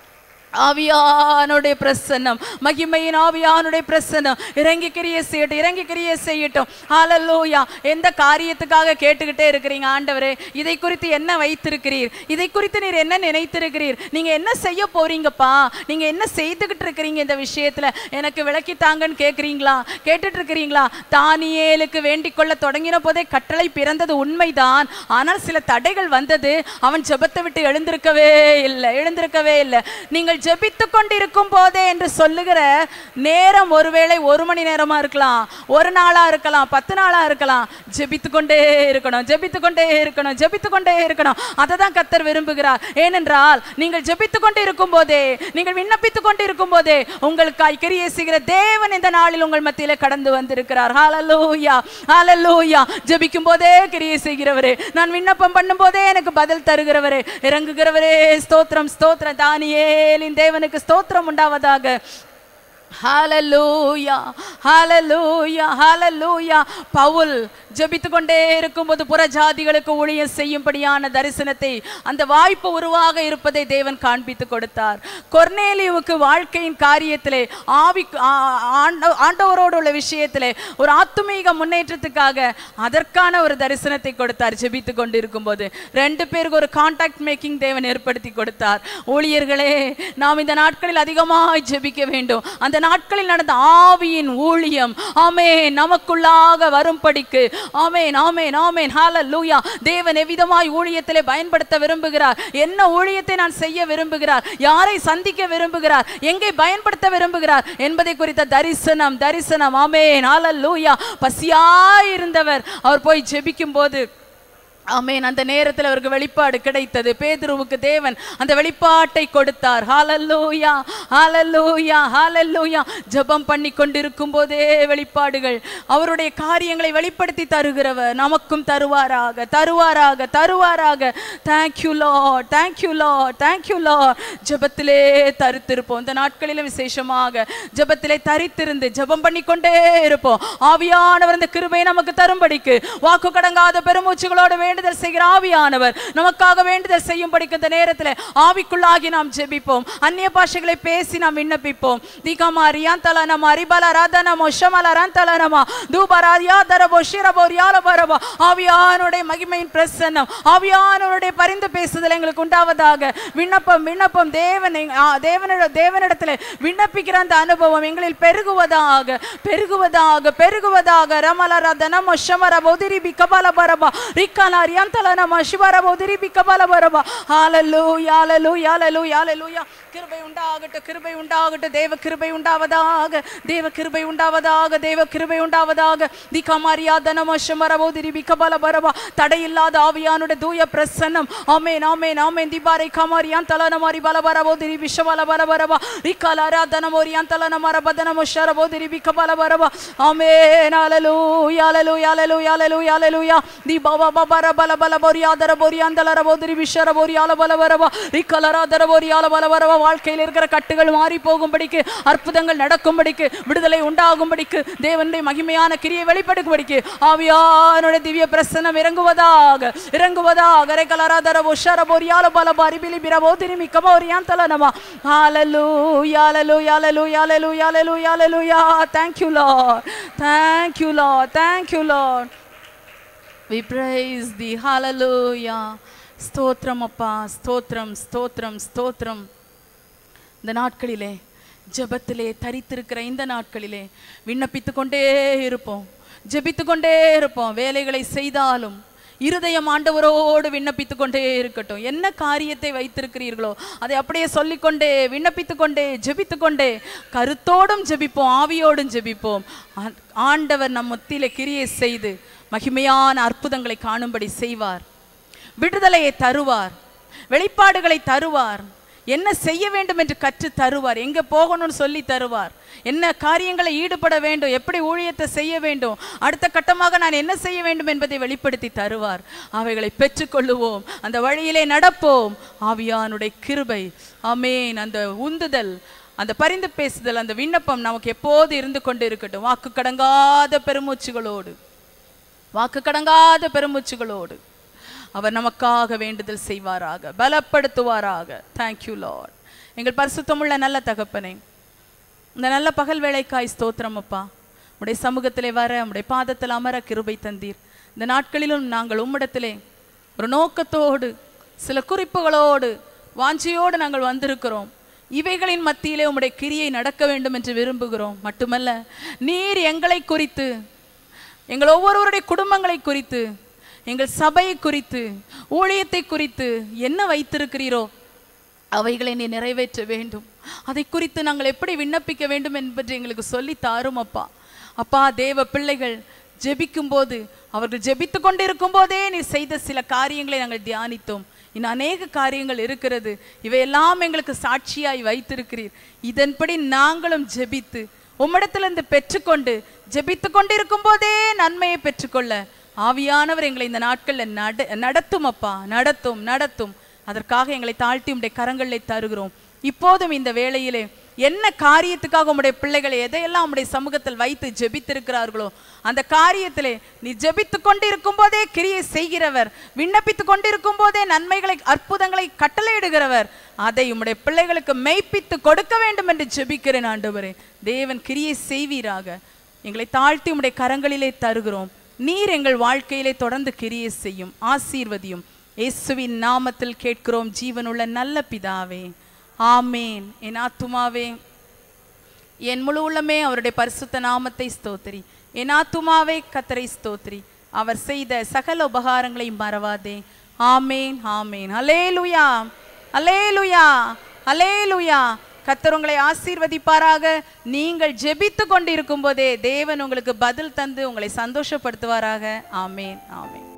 ஆவியானுடைய பிரசன்னம் மகிமையின் ஆவியானுடைய பிரசன்னம் இறங்கி கிரியை செய்யட்டும் இறங்கி கிரியை செய்யட்டும் ஹalleluya எந்த காரியத்துக்காக கேட்டுக்கிட்டே இருக்கிறீங்க ஆண்டவரே இதை குறித்து என்ன வைத்திருக்கிறீர் இதை குறித்து நீர் என்ன நினைத்திருக்கிறீர் நீங்க என்ன செய்ய போறீங்கப்பா நீங்க என்ன செய்துகிட்டு இருக்கிறீங்க இந்த விஷயத்துல எனக்கு விளக்கி தாங்கன்னு கேக்குறீங்களா கேட்டுட்டு இருக்கிறீங்களா தானியேலுக்கு வேண்டிக் கொள்ள தொடங்கின போதே கட்டளை பிறந்தது உண்மைதான் ஆனால் சில தடைகள் வந்தது அவன் ஜெபத்தை விட்டு எழுந்திருக்கவே இல்லை எழுந்திருக்கவே இல்லை நீங்கள் ஜெபித்து கொண்டிருக்கும் போதே என்று சொல்லுகிற நேரம் ஒருவேளை ஒரு மணி நேரமா இருக்கலாம் ஒரு நாளா இருக்கலாம் பத்து நாளா இருக்கலாம் ஜெபித்து கொண்டே இருக்கணும் ஜெபித்து கொண்டே இருக்கணும் ஜெபித்து கொண்டே இருக்கணும் அதை தான் கத்தர் விரும்புகிறார் ஏனென்றால் நீங்கள் ஜெபித்து கொண்டு இருக்கும் போதே நீங்கள் விண்ணப்பித்து கொண்டு இருக்கும் போதே உங்களுக்காய் கிரியை செய்கிற தேவன் இந்த நாளில் உங்கள் மத்தியில கடந்து வந்திருக்கிறார் ஹalleluya ஹalleluya ஜெபிக்கும் போதே கிரியை செய்கிறவரே நான் விண்ணப்பம் பண்ணும் போதே எனக்கு பதில் தருகிறவரே இறங்குகிறவரே ஸ்தோத்திரம் ஸ்தோத்திரம் தானியேலின் தேவனுக்கு ஸ்தோத்திரம் உண்டாவதாக ஹalleluya ஹalleluya ஹalleluya பவுல் ஜெபித்து கொண்டே இருக்கும்போது புற ஜாதிகளுக்கு ஊழியம் செய்யும்படியான தரிசனத்தை அந்த வாய்ப்பு உருவாக இருப்பதை தேவன் காண்பித்து கொடுத்தார் கொர்னேலியுவுக்கு வாழ்க்கையின் காரியத்திலே ஆவி ஆ- ஆண்ட- ஆண்டவரோடு உள்ள விஷயத்திலே ஒரு ஆத்துமீக முன்னேற்றத்துக்காக அதற்கான ஒரு தரிசனத்தை கொடுத்தார் ஜெபித்து கொண்டு இருக்கும்போது ரெண்டு பேருக்கு ஒரு கான்டாக்ட் மேக்கிங் தேவன் ஏற்படுத்தி கொடுத்தார் ஊழியர்களே நாம் இந்த நாட்களில் அதிகமாய் ஜெபிக்க வேண்டும் அந்த நாட்களில் நடந்த ஆவியின் ஊழியம் ஆமே நமக்குள்ளாக வரும்படிக்கு ஆமேன் ஆமேன் ஆமேன் ஹalleluya தேவன் எவ்விதமாய் ஊழியத்திலே பயன்படுத்த விரும்புகிறார் என்ன ஊழியத்தை நான் செய்ய விரும்புகிறார் யாரை சந்திக்க விரும்புகிறார் எங்கே பயன்படுத்த விரும்புகிறார் என்பதை குறித்த தரிசனம் தரிசனம் ஆமேன் ஹalleluya பசியாய் இருந்தவர் அவர் போய் ஜெபிக்கும் போது ஆமென் அந்த நேரத்தில் அவருக்கு வெளிப்பாடு கிடைத்தது பேதுருவுக்கு தேவன் அந்த வெளிப்பாட்டை கொடுத்தார் ஹalleluya ஹalleluya ஹalleluya ஜெபம் பண்ணி கொண்டிருக்கும் போதே வெளிப்பாடுகள் அவருடைய காரியங்களை வெளிப்படுத்தி தருகிறவர் நமக்கும் தருவாராக தருவாராக தருவாராக thank you lord thank you lord thank you lord ஜெபத்திலே தரித்திருப்போம் இந்த நாட்களிலும் விசேஷமாக ஜெபத்திலே தரித்திருந்து ஜெபம் பண்ணி கொண்டே இருப்போம் ஆவியானவர் இந்த கிருபை நமக்கு தரும்படிக்கு வாக்கு கடங்காத பெருமூச்சுகளோடு வேண்டுதல் செய்கிற ஆவியானவர் நமக்காக வேண்டுதல் செய்யும்படிக்கு இந்த நேரத்தில் ஆவிக்குள்ளாகி நாம் ஜெபிப்போம் அந்நிய பாஷைகளை பேசி நாம் விண்ணப்பிப்போம் திகமா ரியாந்தல நம்ம அரிபல ராதன மொஷமல ராந்தல நம்ம தூபராதியா தரபோ ஷிரபோ ரியால பரபோ ஆவியானுடைய மகிமையின் பிரசன்னம் ஆவியானவருடைய பரிந்து பேசுதல் எங்களுக்கு உண்டாவதாக விண்ணப்பம் விண்ணப்பம் தேவனை ஆ, தேவனிட தேவனிடத்தில் விண்ணப்பிக்கிற அந்த அனுபவம் எங்களில் பெருகுவதாக பெருகுவதாக பெருகுவதாக ரமல ரதன மொஷமர போதிரி பிக்கபல பரபா ரிக்கன அரியாந்தல நம்ம சிவர போதிரி பிக்கபல பரபா ஹalleluya ஹalleluya ஹalleluya ஹalleluya கிருபை உண்டாகட்டும் கிருபை உண்டாகட்டும் தேவ கிருபை உண்டாவதாக தேவ கிருபை உண்டாவதாக தேவ கிருபை உண்டாவதாக திகமாரியா தனமஷமரபோ திரிபி கபல பரபா தடையில்லாத ஆவியானுடைய தூய பிரசன்னம் ஆமென் ஆமென் ஆமென் திபாரை கமாரியான் தலனமாரி பலபரபோ திரிபி ஷபல பரபரபா ரிக்கலாரா தனமோரியான் தலனமர பதனமோ ஷரபோ திரிபி கபல பரபா ஆமென் ஹalleluya ஹalleluya ஹalleluya ஹalleluya ஹalleluya தி பாபா பாபா ரபல பல போரியா தர போரியான் தலர போதிரி பிஷர போரியால பல பரபா ரிக்கலரா தர போரியால பல பரபா வாழ்க்கையில் இருக்கிற கட்டுகள் மாறி போகும்படிக்கு அற்புதங்கள் நடக்கும்படிக்கு விடுதலை உண்டாகும்படிக்கு தேவனுடைய மகிமையான கிரியை வெளிப்படுக்கும்படிக்கு ஆவியானுடைய திவ்ய பிரசன்னம் இறங்குவதாக இறங்குவதாக ரெகலரா தர உஷர போரியால பல பரிபிலி பிரபோ திருமி கமோரியான் தலனமா ஹalleluya hallelujah hallelujah hallelujah hallelujah hallelujah thank you lord thank you lord thank you lord we praise thee hallelujah ஸ்தோத்திரம் அப்பா ஸ்தோத்திரம் ஸ்தோத்திரம் ஸ்தோத்திரம் இந்த நாட்களிலே ஜெபத்திலே தரித்திருக்கிற இந்த நாட்களிலே விண்ணப்பித்து கொண்டே இருப்போம் ஜெபித்து கொண்டே இருப்போம் வேலைகளை செய்தாலும் இருதயம் ஆண்டவரோடு விண்ணப்பித்து கொண்டே இருக்கட்டும் என்ன காரியத்தை வைத்திருக்கிறீர்களோ அதை அப்படியே சொல்லிக்கொண்டே விண்ணப்பித்து கொண்டே ஜெபித்து கொண்டே கருத்தோடும் ஜெபிப்போம் ஆவியோடும் ஜெபிப்போம் ஆ- ஆண்டவர் நம் மத்தியிலே கிரியை செய்து மகிமையான அற்புதங்களை காணும்படி செய்வார் விடுதலையை தருவார் வெளிப்பாடுகளை தருவார் என்ன செய்ய வேண்டும் என்று கற்று தருவார் எங்க போகணும்னு சொல்லி தருவார் என்ன காரியங்களை ஈடுபட வேண்டும் எப்படி ஊழியத்தை செய்ய வேண்டும் அடுத்த கட்டமாக நான் என்ன செய்ய வேண்டும் என்பதை வெளிப்படுத்தி தருவார் அவைகளை பெற்றுக்கொள்ளுவோம் அந்த வழியிலே நடப்போம் ஆவியானுடைய கிருபை ஆமேன் அந்த உந்துதல் அந்த பரிந்து பேசுதல் அந்த விண்ணப்பம் நமக்கு எப்போது இருந்து கொண்டு இருக்கட்டும் வாக்கு கடங்காத பெருமூச்சுகளோடு வாக்கு கடங்காத பெருமூச்சுகளோடு அவர் நமக்காக வேண்டுதல் செய்வாராக பலப்படுத்துவாராக தேங்க்யூ லார்ட் எங்கள் பரிசுத்தமுள்ள நல்ல தகப்பனே இந்த நல்ல பகல் வேளைக்காய் ஸ்தோத்திரம் அப்பா உடைய சமூகத்திலே வர உடைய பாதத்தில் அமர கிருபை தந்தீர் இந்த நாட்களிலும் நாங்கள் உம்மிடத்திலே ஒரு நோக்கத்தோடு சில குறிப்புகளோடு வாஞ்சியோடு நாங்கள் வந்திருக்கிறோம் இவைகளின் மத்தியிலே உம்முடைய கிரியை நடக்க வேண்டும் என்று விரும்புகிறோம் மட்டுமல்ல நீர் எங்களை குறித்து எங்கள் ஒவ்வொருவருடைய குடும்பங்களை குறித்து எங்கள் சபையை குறித்து ஊழியத்தை குறித்து என்ன வைத்திருக்கிறீரோ அவைகளை நீ நிறைவேற்ற வேண்டும் அதை குறித்து நாங்கள் எப்படி விண்ணப்பிக்க வேண்டும் என்பதை எங்களுக்கு சொல்லி தாரும் அப்பா அப்பா தேவ பிள்ளைகள் ஜெபிக்கும் போது அவர்கள் ஜெபித்து கொண்டிருக்கும் போதே நீ செய்த சில காரியங்களை நாங்கள் தியானித்தோம் இன்னும் அநேக காரியங்கள் இருக்கிறது இவையெல்லாம் எங்களுக்கு சாட்சியாய் வைத்திருக்கிறீர் இதன்படி நாங்களும் ஜெபித்து உம்மிடத்திலிருந்து பெற்றுக்கொண்டு ஜெபித்து கொண்டிருக்கும் போதே நன்மையை பெற்றுக்கொள்ள ஆவியானவர் எங்களை இந்த நாட்களில் நட நடத்தும் அப்பா நடத்தும் நடத்தும் அதற்காக எங்களை தாழ்த்தி உம்முடைய கரங்களிலே தருகிறோம் இப்போதும் இந்த வேளையிலே என்ன காரியத்துக்காக உம்முடைய பிள்ளைகளை எதையெல்லாம் உம்முடைய சமூகத்தில் வைத்து ஜெபித்திருக்கிறார்களோ அந்த காரியத்திலே நீ ஜெபித்து கொண்டிருக்கும் போதே கிரியை செய்கிறவர் விண்ணப்பித்து கொண்டிருக்கும் போதே நன்மைகளை அற்புதங்களை கட்டளையிடுகிறவர் அதை உம்முடைய பிள்ளைகளுக்கு மெய்ப்பித்து கொடுக்க வேண்டும் என்று ஜெபிக்கிறேன் ஆண்டவரே தேவன் கிரியை செய்வீராக எங்களை தாழ்த்தி உம்முடைய கரங்களிலே தருகிறோம் நீர் எங்கள் வாழ்க்கையிலே தொடர்ந்து கிரியை செய்யும் ஆசீர்வதியும் இயேசுவின் நாமத்தில் கேட்கிறோம் ஜீவனுள்ள நல்ல பிதாவே ஆமேன் என் ஆத்துமாவே என் முழு உள்ளமே அவருடைய பரிசுத்த நாமத்தை ஸ்தோத்திரி என் ஆத்துமாவே கத்தரை ஸ்தோத்திரி அவர் செய்த சகல உபகாரங்களையும் மறவாதே ஆமேன் ஆமேன் அலேலுயா அலேலுயா அலேலுயா கத்தர் உங்களை ஆசீர்வதிப்பாராக நீங்கள் ஜெபித்து கொண்டிருக்கும் போதே தேவன் உங்களுக்கு பதில் தந்து உங்களை சந்தோஷப்படுத்துவாராக ஆமேன் ஆமேன்